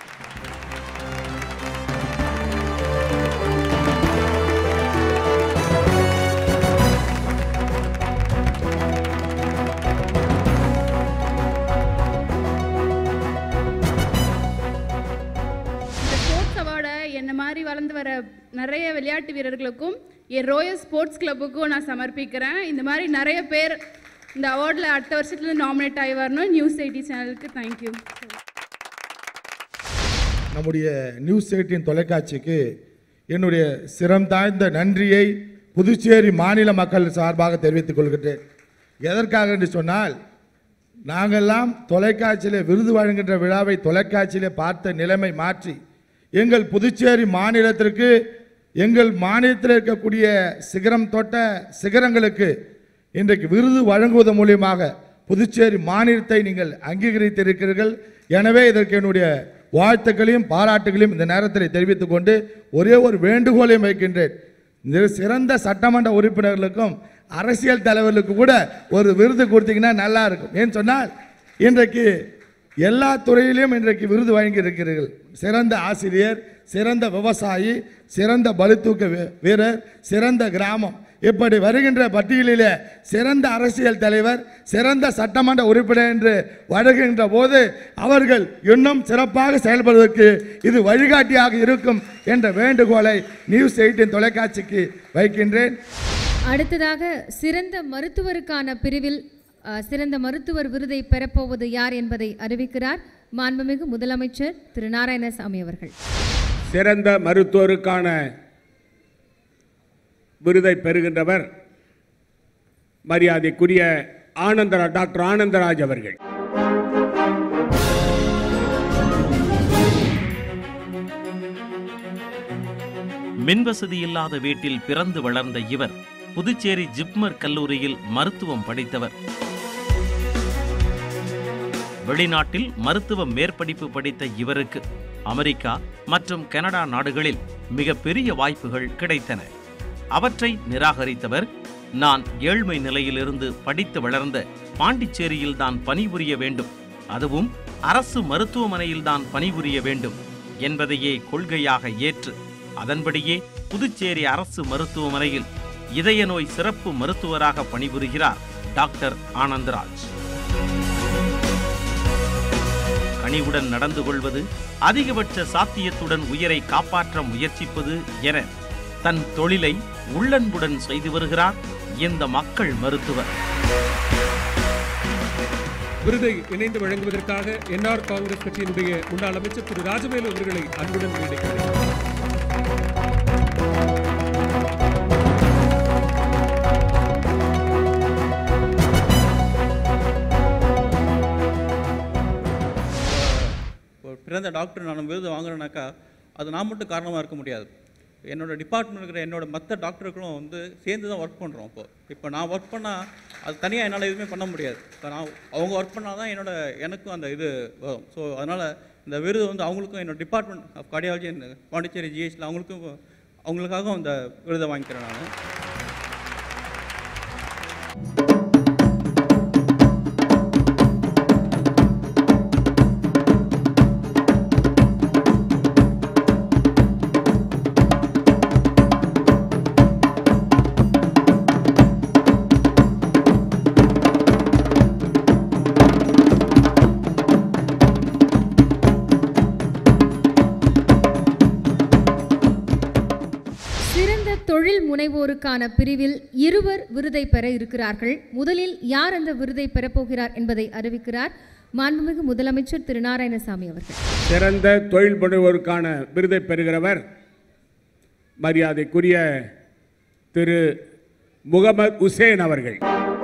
இந்த ஸ்போர்ட்ஸ் அவார்டை என்னை மாதிரி வளர்ந்து வர நிறைய விளையாட்டு வீரர்களுக்கும் என் ரோயல் ஸ்போர்ட்ஸ் கிளப்புக்கும் நான் சமர்ப்பிக்கிறேன் இந்த மாதிரி நிறைய பேர் இந்த அவார்டில் அடுத்த வருஷத்துல நாமினேட் ஆகி வரணும் நியூஸ் எயிட்டி சேனலுக்கு தேங்க்யூ நம்முடைய நியூஸ் எயிட்டின் தொலைக்காட்சிக்கு என்னுடைய சிரம் தாழ்ந்த நன்றியை புதுச்சேரி மாநில மக்கள் சார்பாக தெரிவித்துக் கொள்கின்றேன் எதற்காக என்று சொன்னால் நாங்கெல்லாம் தொலைக்காட்சியிலே விருது வழங்குகின்ற விழாவை தொலைக்காட்சியிலே பார்த்த நிலைமை மாற்றி எங்கள் புதுச்சேரி மாநிலத்திற்கு எங்கள் மாநிலத்தில் இருக்கக்கூடிய சிகரம் தொட்ட சிகரங்களுக்கு இன்றைக்கு விருது வழங்குவதன் மூலியமாக புதுச்சேரி மாநிலத்தை நீங்கள் அங்கீகரித்திருக்கிறீர்கள் எனவே இதற்கு என்னுடைய வாழ்த்துக்களையும் பாராட்டுகளையும் இந்த நேரத்தில் தெரிவித்துக் கொண்டு ஒரே ஒரு வேண்டுகோளையும் வைக்கின்றேன் இந்த சிறந்த சட்டமன்ற உறுப்பினர்களுக்கும் அரசியல் தலைவர்களுக்கு கூட ஒரு விருது கொடுத்தீங்கன்னா நல்லா இருக்கும் ஏன்னு சொன்னால் இன்றைக்கு எல்லா துறையிலும் இன்றைக்கு விருது வழங்கி இருக்கிறீர்கள் சிறந்த ஆசிரியர் சிறந்த விவசாயி சிறந்த பளுதூக்க வீ- வீரர் சிறந்த கிராமம் இப்படி வருகின்ற பட்டியலிலே சிறந்த அரசியல் தலைவர் சிறந்த சட்டமன்ற உறுப்பினர் என்று வழங்குகின்ற போது அவர்கள் இன்னும் சிறப்பாக செயல்படுவதற்கு இது வழிகாட்டியாக இருக்கும் என்ற வேண்டுகோளை நியூஸ் எயிட்டின் தொலைக்காட்சிக்கு வைக்கின்றேன் அடுத்ததாக சிறந்த மருத்துவருக்கான பிரிவில் அஹ், சிறந்த மருத்துவர் விருதை பெறப்போவது யார் என்பதை அறிவிக்கிறார் மாண்புமிகு முதலமைச்சர் திரு நாராயணசாமி அவர்கள் சிறந்த மருத்துவருக்கான விருதை பெறுகின்றவர் மரியாதைக்குரிய ஆனந்தரா டாக்டர் ஆனந்தராஜ் அவர்கள் மின்வசதி இல்லாத வீட்டில் பிறந்து வளர்ந்த இவர் புதுச்சேரி ஜிப்மர் கல்லூரியில் மருத்துவம் படித்தவர் வெளிநாட்டில் மருத்துவ மேற்படிப்பு படித்த இவருக்கு அமெரிக்கா மற்றும் கனடா நாடுகளில் மிகப்பெரிய வாய்ப்புகள் கிடைத்தன அவற்றை நிராகரித்தவர் நான் ஏழ்மை நிலையிலிருந்து படித்து வளர்ந்த பாண்டிச்சேரியில் தான் பணிபுரிய வேண்டும் அதுவும் அரசு மருத்துவமனையில் தான் பணிபுரிய வேண்டும் என்பதையே கொள்கையாக ஏற்று அதன்படியே புதுச்சேரி அரசு மருத்துவமனையில் இதய நோய் சிறப்பு மருத்துவராக பணிபுரிகிறார் டாக்டர் ஆனந்தராஜ் கனிவுடன் நடந்து கொள்வது அதிகபட்ச சாத்தியத்துடன் உயிரை காப்பாற்ற முயற்சிப்பது என தன் தொழிலை உள்ளன்புடன் செய்து வருகிறார் இந்த மக்கள் மருத்துவர் விருதை இணைந்து வழங்குவதற்காக என்ஆர் காங்கிரஸ் கட்சியினுடைய முன்னாள் அமைச்சர் திரு ராஜவேலு அவர்களை அன்புடன் வேண்டிக்கிறேன் ஒரு பிறந்த டாக்டர் நான் விருது வாங்குறேனாக்கா அது நான் மட்டும் காரணமாக இருக்க முடியாது என்னோட டிபார்ட்மெண்ட் இருக்கிற என்னோட மற்ற டாக்டர்களும் வந்து சேர்ந்து தான் ஒர்க் பண்ணுறோம் இப்போ இப்போ நான் ஒர்க் பண்ணால் அது தனியாக என்னால் எதுவுமே பண்ண முடியாது இப்போ நான் அவங்க ஒர்க் பண்ணால் தான் என்னோட எனக்கும் அந்த இது வரும் ஸோ அதனால் இந்த விருது வந்து அவங்களுக்கும் என்னோட டிபார்ட்மெண்ட் ஆஃப் கார்டியாலஜி பாண்டிச்சேரி ஜிஹெச்சில் அவங்களுக்கும் அவங்களுக்காகவும் அந்த விருதை வாங்கிக்கிறேன் நான் சிறந்த தொழில் முனைவோருக்கான பிரிவில் இருவர் விருதை பெற இருக்கிறார்கள் முதலில் யார் அந்த விருதை பெறப்போகிறார் என்பதை அறிவிக்கிறார் மாண்புமிகு முதலமைச்சர் திரு நாராயணசாமி அவர்கள் சிறந்த தொழில் முனைவோருக்கான விருதை பெறுகிறவர் மரியாதைக்குரிய திரு முகமது உசேன் அவர்கள்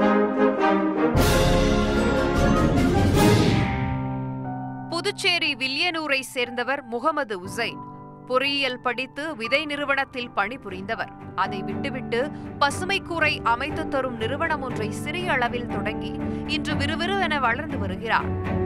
புதுச்சேரி வில்லியனூரை சேர்ந்தவர் முகமது உசைன் பொறியியல் படித்து விதை நிறுவனத்தில் பணிபுரிந்தவர் அதை விட்டுவிட்டு பசுமை கூரை அமைத்து தரும் நிறுவனம் ஒன்றை சிறிய அளவில் தொடங்கி இன்று விறுவிறுவென வளர்ந்து வருகிறார்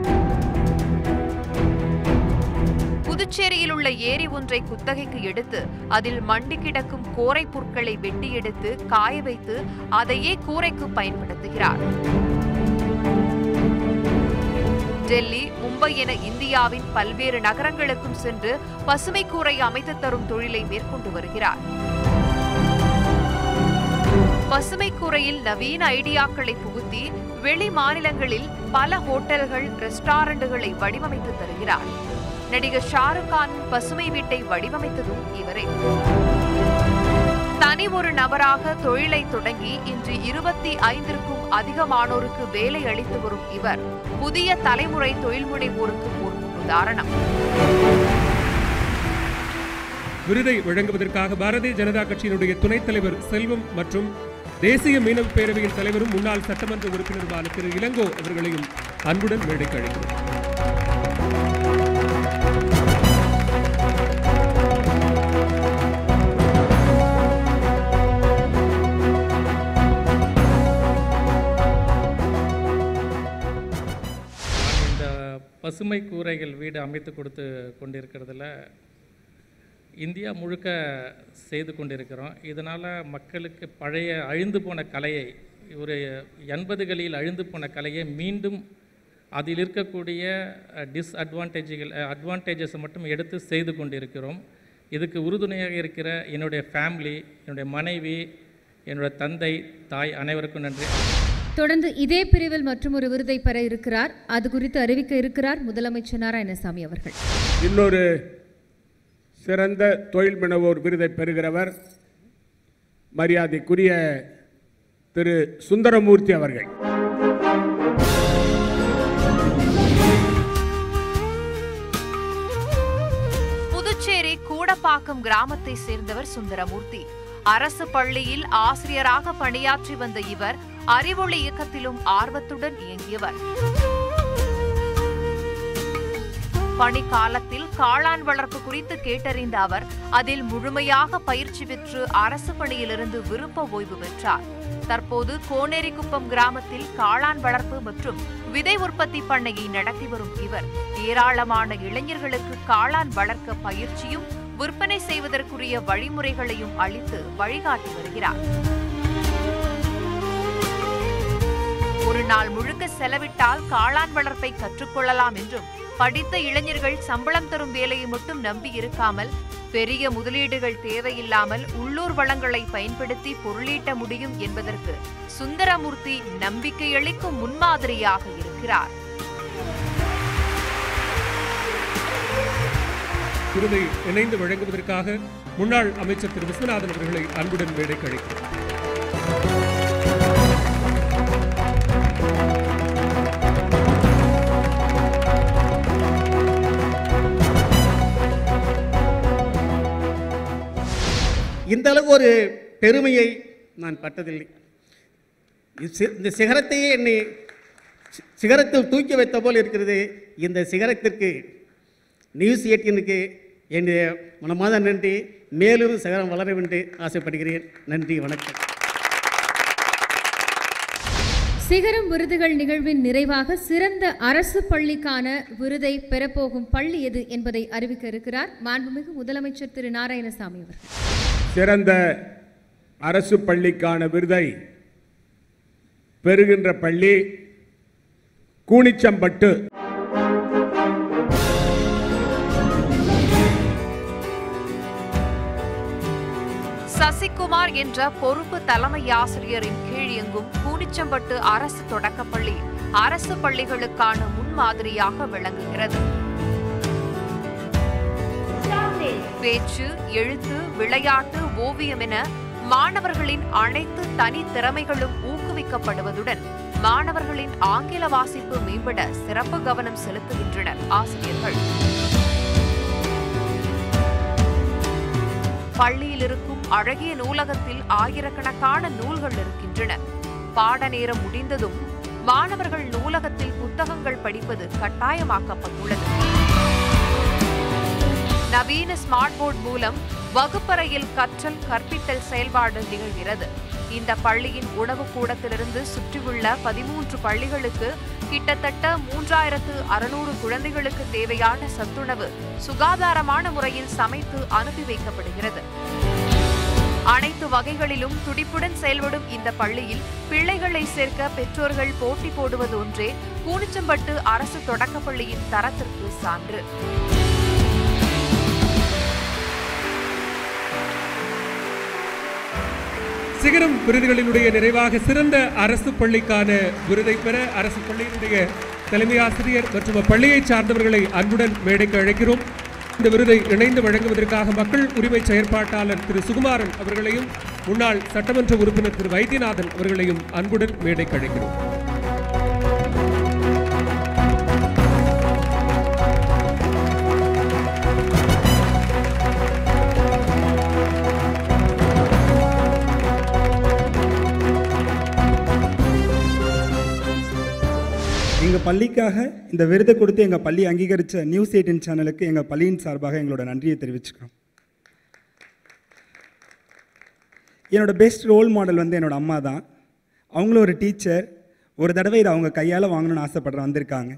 புதுச்சேரியில் உள்ள ஏரி ஒன்றை குத்தகைக்கு எடுத்து அதில் மண்டி கிடக்கும் கோரை புற்களை வெட்டி எடுத்து காய வைத்து அதையே கூரைக்கு பயன்படுத்துகிறார் டெல்லி மும்பை என இந்தியாவின் பல்வேறு நகரங்களுக்கும் சென்று பசுமை கூரை அமைத்து தரும் தொழிலை மேற்கொண்டு வருகிறார் பசுமை கூரையில் நவீன ஐடியாக்களை புகுத்தி வெளி மாநிலங்களில் பல ஹோட்டல்கள் ரெஸ்டாரண்டுகளை வடிவமைத்து தருகிறார் நடிகர் ஷாருக் கானின் பசுமை வீட்டை வடிவமைத்ததும் இவரே தனி ஒரு நபராக தொழிலை தொடங்கி இன்று இருபத்தி ஐந்திற்கும் அதிகமானோருக்கு வேலை அளித்து வரும் இவர் புதிய தலைமுறை தொழில் முனைவோருக்கு ஒரு உதாரணம் விருதை வழங்குவதற்காக பாரதிய ஜனதா கட்சியினுடைய துணைத் தலைவர் செல்வம் மற்றும் தேசிய மீனவ பேரவையின் தலைவரும் முன்னாள் சட்டமன்ற உறுப்பினருமான திரு இளங்கோ அவர்களையும் அன்புடன் மேடைக்கு அழைக்கிறோம் இந்த பசுமை கூரைகள் வீடு அமைத்து கொடுத்து கொண்டிருக்கிறதுல இந்தியா முழுக்க செய்து கொண்டிருக்கிறோம் இதனால் மக்களுக்கு பழைய அழிந்து போன கலையை ஒரு எண்பதுகளில் அழிந்து போன கலையை மீண்டும் அதில் இருக்கக்கூடிய டிஸ்அட்வான்டேஜுகள் அட்வான்டேஜஸை மட்டும் எடுத்து செய்து கொண்டிருக்கிறோம் இதுக்கு உறுதுணையாக இருக்கிற என்னுடைய ஃபேமிலி என்னுடைய மனைவி என்னுடைய தந்தை தாய் அனைவருக்கும் நன்றி தொடர்ந்து இதே பிரிவில் மற்றும் ஒரு விருதை பெற இருக்கிறார் அது குறித்து அறிவிக்க இருக்கிறார் முதலமைச்சர் நாராயணசாமி அவர்கள் இன்னொரு சிறந்த தொழில் முனைவோர் விருதை பெறுகிறவர் மரியாதைக்குரிய திரு சுந்தரமூர்த்தி அவர்கள் புதுச்சேரி கூடப்பாக்கம் கிராமத்தை சேர்ந்தவர் சுந்தரமூர்த்தி அரசு பள்ளியில் ஆசிரியராக பணியாற்றி வந்த இவர் அறிவொளி இயக்கத்திலும் ஆர்வத்துடன் இயங்கியவர் பணிக்காலத்தில் காளான் வளர்ப்பு குறித்து கேட்டறிந்த அவர் அதில் முழுமையாக பயிற்சி பெற்று அரசு பணியிலிருந்து விருப்ப ஓய்வு பெற்றார் தற்போது கோனேரிக்குப்பம் கிராமத்தில் காளான் வளர்ப்பு மற்றும் விதை உற்பத்தி பண்ணையை நடத்தி வரும் இவர் ஏராளமான இளைஞர்களுக்கு காளான் வளர்க்க பயிற்சியும் விற்பனை செய்வதற்குரிய வழிமுறைகளையும் அளித்து வழிகாட்டி வருகிறார் ஒரு நாள் முழுக்க செலவிட்டால் காளான் வளர்ப்பை கற்றுக்கொள்ளலாம் என்றும் படித்த இளைஞர்கள் சம்பளம் தரும் வேலையை மட்டும் நம்பி இருக்காமல் பெரிய முதலீடுகள் தேவையில்லாமல் உள்ளூர் வளங்களை பயன்படுத்தி பொருளீட்ட முடியும் என்பதற்கு சுந்தரமூர்த்தி நம்பிக்கையளிக்கும் முன்மாதிரியாக இருக்கிறார் விருதை இணைந்து வழங்குவதற்காக முன்னாள் அமைச்சர் திரு விஸ்வநாதன் அவர்களை அன்புடன் மேடைக்கு அழைக்கிறோம் இந்த அளவு ஒரு பெருமையை நான் பட்டதில்லை இது சி- இந்த சிகரத்தையே என்னை சி- சிகரத்தில் தூக்கி வைத்த போல் இருக்கிறது இந்த சிகரத்திற்கு நியூஸ் எயிட்டீனுக்கு என்னுடைய மனமாத நன்றி மேலும் சிகரம் வளர என்று ஆசைப்படுகிறேன் நன்றி வணக்கம் சிகரம் விருதுகள் நிகழ்வின் நிறைவாக சிறந்த அரசு பள்ளிக்கான விருதை பெறப்போகும் பள்ளி எது என்பதை அறிவிக்க இருக்கிறார் மாண்புமிகு முதலமைச்சர் திரு நாராயணசாமி அவர்கள் சிறந்த அரசு பள்ளிக்கான விருதை பெறுகின்ற பள்ளி கூனிச்சம்பட்டு சசிகுமார் என்ற பொறுப்பு தலைமை ஆசிரியரின் கீழ் இயங்கும் கூனிச்சம்பட்டு அரசு தொடக்கப்பள்ளி அரசு பள்ளிகளுக்கான முன்மாதிரியாக விளங்குகிறது பேச்சு எழுத்து விளையாட்டு ஓவியம் என மாணவர்களின் அனைத்து தனி திறமைகளும் ஊக்குவிக்கப்படுவதுடன் மாணவர்களின் ஆங்கில வாசிப்பு மேம்பட சிறப்பு கவனம் செலுத்துகின்றனர் ஆசிரியர்கள் பள்ளியில் இருக்கும் அழகிய நூலகத்தில் ஆயிரக்கணக்கான நூல்கள் இருக்கின்றன பாட நேரம் முடிந்ததும் மாணவர்கள் நூலகத்தில் புத்தகங்கள் படிப்பது கட்டாயமாக்கப்பட்டுள்ளது நவீன ஸ்மார்ட் போர்டு மூலம் வகுப்பறையில் கற்றல் கற்பித்தல் செயல்பாடு நிகழ்கிறது இந்த பள்ளியின் உணவு கூடத்திலிருந்து சுற்றியுள்ள பதிமூன்று பள்ளிகளுக்கு கிட்டத்தட்ட மூன்றாயிரத்து அறுநூறு குழந்தைகளுக்கு தேவையான சத்துணவு சுகாதாரமான முறையில் சமைத்து அனுப்பி வைக்கப்படுகிறது அனைத்து வகைகளிலும் துடிப்புடன் செயல்படும் இந்த பள்ளியில் பிள்ளைகளை சேர்க்க பெற்றோர்கள் போட்டி போடுவது ஒன்றே கூனிச்சம்பட்டு அரசு தொடக்கப்பள்ளியின் தரத்திற்கு சான்று சிகரம் விருதுகளினுடைய நிறைவாக சிறந்த அரசு பள்ளிக்கான விருதை பெற அரசு பள்ளியினுடைய தலைமை ஆசிரியர் மற்றும் அப்பள்ளியை சார்ந்தவர்களை அன்புடன் மேடைக்கு அழைக்கிறோம் இந்த விருதை இணைந்து வழங்குவதற்காக மக்கள் உரிமை செயற்பாட்டாளர் திரு சுகுமாரன் அவர்களையும் முன்னாள் சட்டமன்ற உறுப்பினர் திரு வைத்தியநாதன் அவர்களையும் அன்புடன் மேடைக்கு அழைக்கிறோம் எங்கள் பள்ளிக்காக இந்த விருதை கொடுத்து எங்கள் பள்ளி அங்கீகரித்த நியூஸ் எயிட்டின் சேனலுக்கு எங்கள் பள்ளியின் சார்பாக எங்களோட நன்றியை தெரிவிச்சுக்கிறோம் என்னோட பெஸ்ட் ரோல் மாடல் வந்து என்னோட அம்மா தான் அவங்களும் ஒரு டீச்சர் ஒரு தடவை இதை அவங்க கையால் வாங்கணும்னு ஆசைப்படுற வந்திருக்காங்க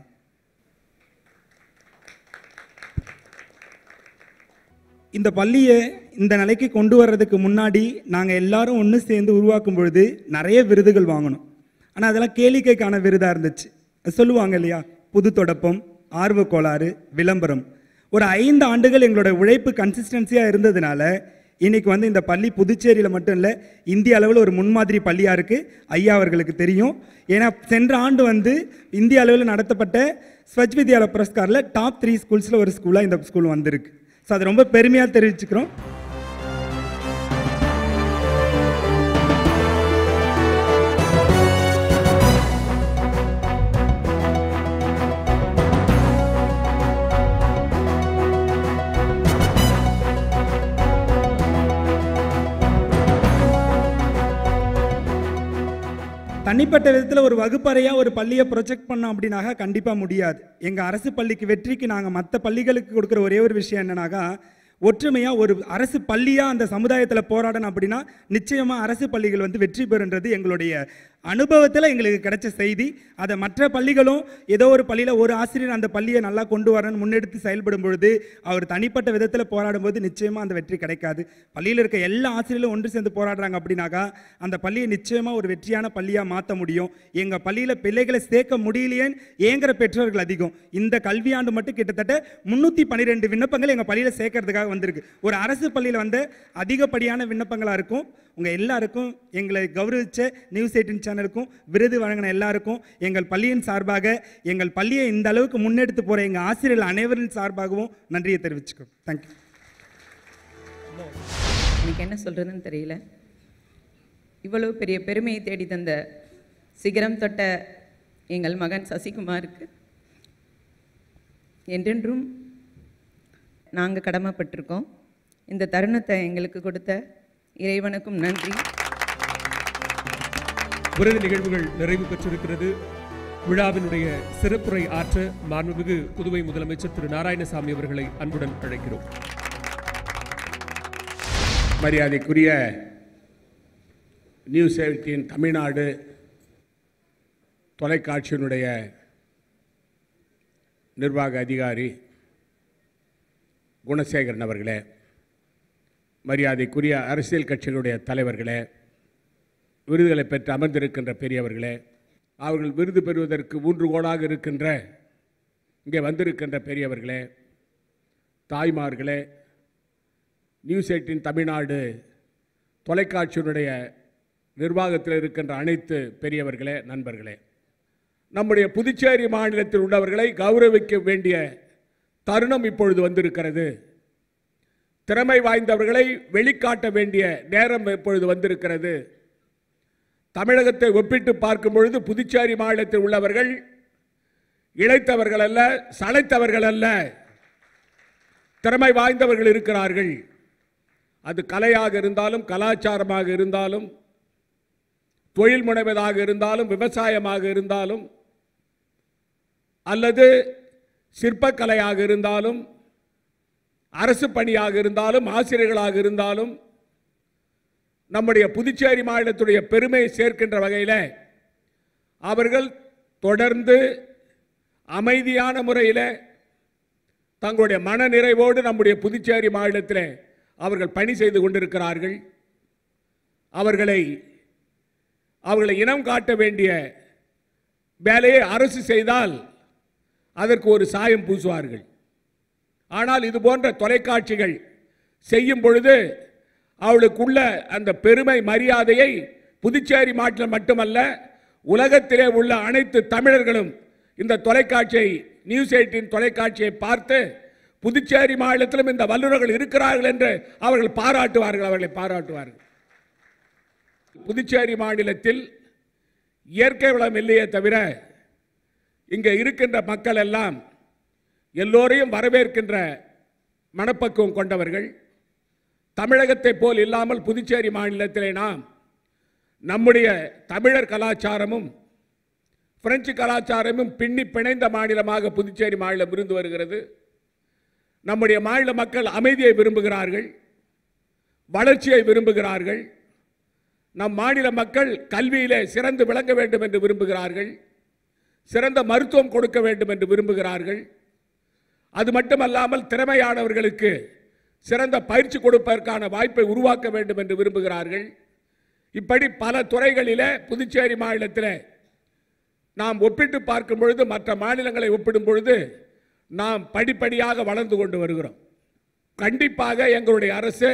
இந்த பள்ளியை இந்த நிலைக்கு கொண்டு வர்றதுக்கு முன்னாடி நாங்கள் எல்லாரும் ஒன்று சேர்ந்து உருவாக்கும் பொழுது நிறைய விருதுகள் வாங்கணும் ஆனால் அதெல்லாம் கேளிக்கைக்கான விருதாக இருந்துச்சு அது சொல்லுவாங்க இல்லையா புது தொடப்பம் ஆர்வ கோளாறு விளம்பரம் ஒரு ஐந்து ஆண்டுகள் எங்களோட உழைப்பு கன்சிஸ்டன்சியாக இருந்ததுனால இன்னைக்கு வந்து இந்த பள்ளி புதுச்சேரியில் மட்டும் இல்லை இந்திய அளவில் ஒரு முன்மாதிரி பள்ளியாக இருக்குது ஐயா அவர்களுக்கு தெரியும் ஏன்னா சென்ற ஆண்டு வந்து இந்திய அளவில் நடத்தப்பட்ட ஸ்வச் வித்யாலய புரஸ்காரில் டாப் த்ரீ ஸ்கூல்ஸில் ஒரு ஸ்கூலாக இந்த ஸ்கூல் வந்திருக்கு ஸோ அது ரொம்ப பெருமையாக தெரிவிச்சுக்கிறோம் தனிப்பட்ட விதத்தில் ஒரு வகுப்பறையாக ஒரு பள்ளியை ப்ரொஜெக்ட் பண்ணோம் அப்படின்னாக்கா கண்டிப்பாக முடியாது எங்கள் அரசு பள்ளிக்கு வெற்றிக்கு நாங்கள் மற்ற பள்ளிகளுக்கு கொடுக்குற ஒரே ஒரு விஷயம் என்னன்னாக்கா ஒற்றுமையாக ஒரு அரசு பள்ளியாக அந்த சமுதாயத்தில் போராடணும் அப்படின்னா நிச்சயமாக அரசு பள்ளிகள் வந்து வெற்றி பெறுன்றது எங்களுடைய அனுபவத்தில் எங்களுக்கு கிடைச்ச செய்தி அதை மற்ற பள்ளிகளும் ஏதோ ஒரு பள்ளியில் ஒரு ஆசிரியர் அந்த பள்ளியை நல்லா கொண்டு வரணும்னு முன்னெடுத்து செயல்படும் பொழுது அவர் தனிப்பட்ட விதத்தில் போராடும் போது நிச்சயமாக அந்த வெற்றி கிடைக்காது பள்ளியில் இருக்க எல்லா ஆசிரியர்களும் ஒன்று சேர்ந்து போராடுறாங்க அப்படின்னாக்கா அந்த பள்ளியை நிச்சயமாக ஒரு வெற்றியான பள்ளியாக மாற்ற முடியும் எங்கள் பள்ளியில் பிள்ளைகளை சேர்க்க முடியலையேன்னு ஏங்குற பெற்றோர்கள் அதிகம் இந்த கல்வியாண்டு மட்டும் கிட்டத்தட்ட முந்நூற்றி பன்னிரெண்டு விண்ணப்பங்கள் எங்கள் பள்ளியில் சேர்க்கறதுக்காக வந்திருக்கு ஒரு அரசு பள்ளியில் வந்து அதிகப்படியான விண்ணப்பங்களாக இருக்கும் உங்கள் எல்லாருக்கும் எங்களை கௌரவிச்ச நியூஸ் எயிட்டின் சேனலுக்கும் விருது வழங்கின எல்லாருக்கும் எங்கள் பள்ளியின் சார்பாக எங்கள் பள்ளியை இந்த அளவுக்கு முன்னெடுத்து போகிற எங்கள் ஆசிரியர்கள் அனைவரின் சார்பாகவும் நன்றியை தெரிவிச்சுக்கிறோம் தேங்க்யூ எனக்கு என்ன சொல்கிறதுன்னு தெரியல இவ்வளவு பெரிய பெருமையை தேடி தந்த சிகரம் தொட்ட எங்கள் மகன் சசிகுமாருக்கு என்றென்றும் நாங்கள் கடமைப்பட்டிருக்கோம் இந்த தருணத்தை எங்களுக்கு கொடுத்த இறைவனுக்கும் நன்றி விருது நிகழ்வுகள் நிறைவு பெற்றிருக்கிறது விழாவினுடைய சிறப்புரை ஆற்ற மாண்புமிகு புதுவை முதலமைச்சர் திரு நாராயணசாமி அவர்களை அன்புடன் அழைக்கிறோம் மரியாதைக்குரிய நியூஸ் எயிட்டின் தமிழ்நாடு தொலைக்காட்சியினுடைய நிர்வாக அதிகாரி குணசேகரன் அவர்களே மரியாதைக்குரிய அரசியல் கட்சிகளுடைய தலைவர்களே விருதுகளை பெற்று அமர்ந்திருக்கின்ற பெரியவர்களே அவர்கள் விருது பெறுவதற்கு ஊன்றுகோலாக இருக்கின்ற இங்கே வந்திருக்கின்ற பெரியவர்களே தாய்மார்களே நியூஸ் எயிட்டின் தமிழ்நாடு தொலைக்காட்சியினுடைய நிர்வாகத்தில் இருக்கின்ற அனைத்து பெரியவர்களே நண்பர்களே நம்முடைய புதுச்சேரி மாநிலத்தில் உள்ளவர்களை கௌரவிக்க வேண்டிய தருணம் இப்பொழுது வந்திருக்கிறது திறமை வாய்ந்தவர்களை வெளிக்காட்ட வேண்டிய நேரம் இப்பொழுது வந்திருக்கிறது தமிழகத்தை ஒப்பிட்டு பார்க்கும் பொழுது புதுச்சேரி மாநிலத்தில் உள்ளவர்கள் இழைத்தவர்கள் அல்ல சளைத்தவர்கள் அல்ல திறமை வாய்ந்தவர்கள் இருக்கிறார்கள் அது கலையாக இருந்தாலும் கலாச்சாரமாக இருந்தாலும் தொழில் முனைவதாக இருந்தாலும் விவசாயமாக இருந்தாலும் அல்லது சிற்பக்கலையாக இருந்தாலும் அரசு பணியாக இருந்தாலும் ஆசிரியர்களாக இருந்தாலும் நம்முடைய புதுச்சேரி மாநிலத்துடைய பெருமையை சேர்க்கின்ற வகையில் அவர்கள் தொடர்ந்து அமைதியான முறையில் தங்களுடைய மன நிறைவோடு நம்முடைய புதுச்சேரி மாநிலத்தில் அவர்கள் பணி செய்து கொண்டிருக்கிறார்கள் அவர்களை அவர்களை இனம் காட்ட வேண்டிய வேலையை அரசு செய்தால் அதற்கு ஒரு சாயம் பூசுவார்கள் ஆனால் இது போன்ற தொலைக்காட்சிகள் செய்யும் பொழுது அவளுக்குள்ள அந்த பெருமை மரியாதையை புதுச்சேரி மாநிலம் மட்டுமல்ல உலகத்திலே உள்ள அனைத்து தமிழர்களும் இந்த தொலைக்காட்சியை நியூஸ் எயிட்டின் தொலைக்காட்சியை பார்த்து புதுச்சேரி மாநிலத்திலும் இந்த வல்லுநர்கள் இருக்கிறார்கள் என்று அவர்கள் பாராட்டுவார்கள் அவர்களை பாராட்டுவார்கள் புதுச்சேரி மாநிலத்தில் இயற்கை வளம் இல்லையே தவிர இங்கே இருக்கின்ற மக்கள் எல்லாம் எல்லோரையும் வரவேற்கின்ற மனப்பக்குவம் கொண்டவர்கள் தமிழகத்தை போல் இல்லாமல் புதுச்சேரி மாநிலத்திலே நாம் நம்முடைய தமிழர் கலாச்சாரமும் பிரெஞ்சு கலாச்சாரமும் பின்னி பிணைந்த மாநிலமாக புதுச்சேரி மாநிலம் இருந்து வருகிறது நம்முடைய மாநில மக்கள் அமைதியை விரும்புகிறார்கள் வளர்ச்சியை விரும்புகிறார்கள் நம் மாநில மக்கள் கல்வியிலே சிறந்து விளங்க வேண்டும் என்று விரும்புகிறார்கள் சிறந்த மருத்துவம் கொடுக்க வேண்டும் என்று விரும்புகிறார்கள் அது மட்டுமல்லாமல் திறமையானவர்களுக்கு சிறந்த பயிற்சி கொடுப்பதற்கான வாய்ப்பை உருவாக்க வேண்டும் என்று விரும்புகிறார்கள் இப்படி பல துறைகளிலே புதுச்சேரி மாநிலத்தில் நாம் ஒப்பிட்டு பார்க்கும் பொழுது மற்ற மாநிலங்களை ஒப்பிடும் பொழுது நாம் படிப்படியாக வளர்ந்து கொண்டு வருகிறோம் கண்டிப்பாக எங்களுடைய அரசு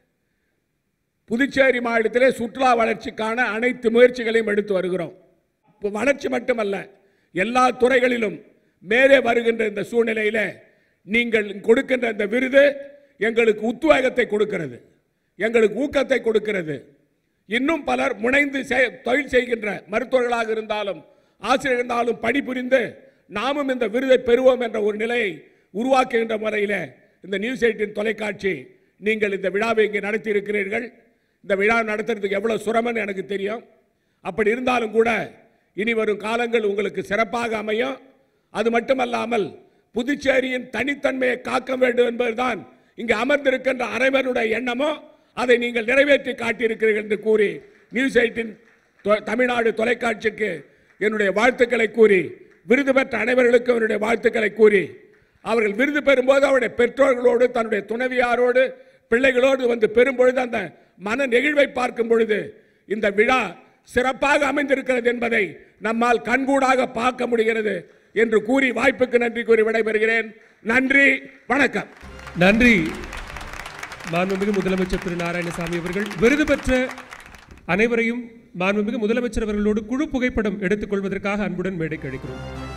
புதுச்சேரி மாநிலத்திலே சுற்றுலா வளர்ச்சிக்கான அனைத்து முயற்சிகளையும் எடுத்து வருகிறோம் இப்போ வளர்ச்சி மட்டுமல்ல எல்லா துறைகளிலும் மேலே வருகின்ற இந்த சூழ்நிலையில் நீங்கள் கொடுக்கின்ற இந்த விருது எங்களுக்கு உத்வேகத்தை கொடுக்கிறது எங்களுக்கு ஊக்கத்தை கொடுக்கிறது இன்னும் பலர் முனைந்து செய்- தொழில் செய்கின்ற மருத்துவர்களாக இருந்தாலும் ஆசிரியர் இருந்தாலும் பணிபுரிந்து நாமும் இந்த விருதை பெறுவோம் என்ற ஒரு நிலையை உருவாக்குகின்ற முறையில் இந்த நியூஸ் எயிட்டின் தொலைக்காட்சி நீங்கள் இந்த விழாவை இங்கே நடத்தி இருக்கிறீர்கள் இந்த விழா நடத்துறதுக்கு எவ்வளோ சிரமம்னு எனக்கு தெரியும் அப்படி இருந்தாலும் கூட இனி வரும் காலங்கள் உங்களுக்கு சிறப்பாக அமையும் அது மட்டுமல்லாமல் புதுச்சேரியின் தனித்தன்மையை காக்க வேண்டும் என்பதுதான் இங்கு அமர்ந்திருக்கின்ற அனைவருடைய எண்ணமோ அதை நீங்கள் நிறைவேற்றி காட்டியிருக்கிறீர்கள் என்று கூறி நியூஸ் எயிட்டின் தொ- தமிழ்நாடு தொலைக்காட்சிக்கு என்னுடைய வாழ்த்துக்களை கூறி விருது பெற்ற அனைவர்களுக்கும் என்னுடைய வாழ்த்துக்களை கூறி அவர்கள் விருது பெறும்போது அவருடைய பெற்றோர்களோடு தன்னுடைய துணைவியாரோடு பிள்ளைகளோடு வந்து பெறும்பொழுது அந்த மன நெகிழ்வை பார்க்கும் பொழுது இந்த விழா சிறப்பாக அமைந்திருக்கிறது என்பதை நம்மால் கண்கூடாக பார்க்க முடிகிறது என்று கூறி வாய்ப்புக்கு நன்றி கூறி விடைபெறுகிறேன் நன்றி வணக்கம் நன்றி மாண்புமிகு முதலமைச்சர் திரு நாராயணசாமி அவர்கள் விருது பெற்ற அனைவரையும் மாண்புமிகு முதலமைச்சர் அவர்களோடு குழு புகைப்படம் எடுத்துக்கொள்வதற்காக அன்புடன் மேடைக்கு அழைக்கிறோம்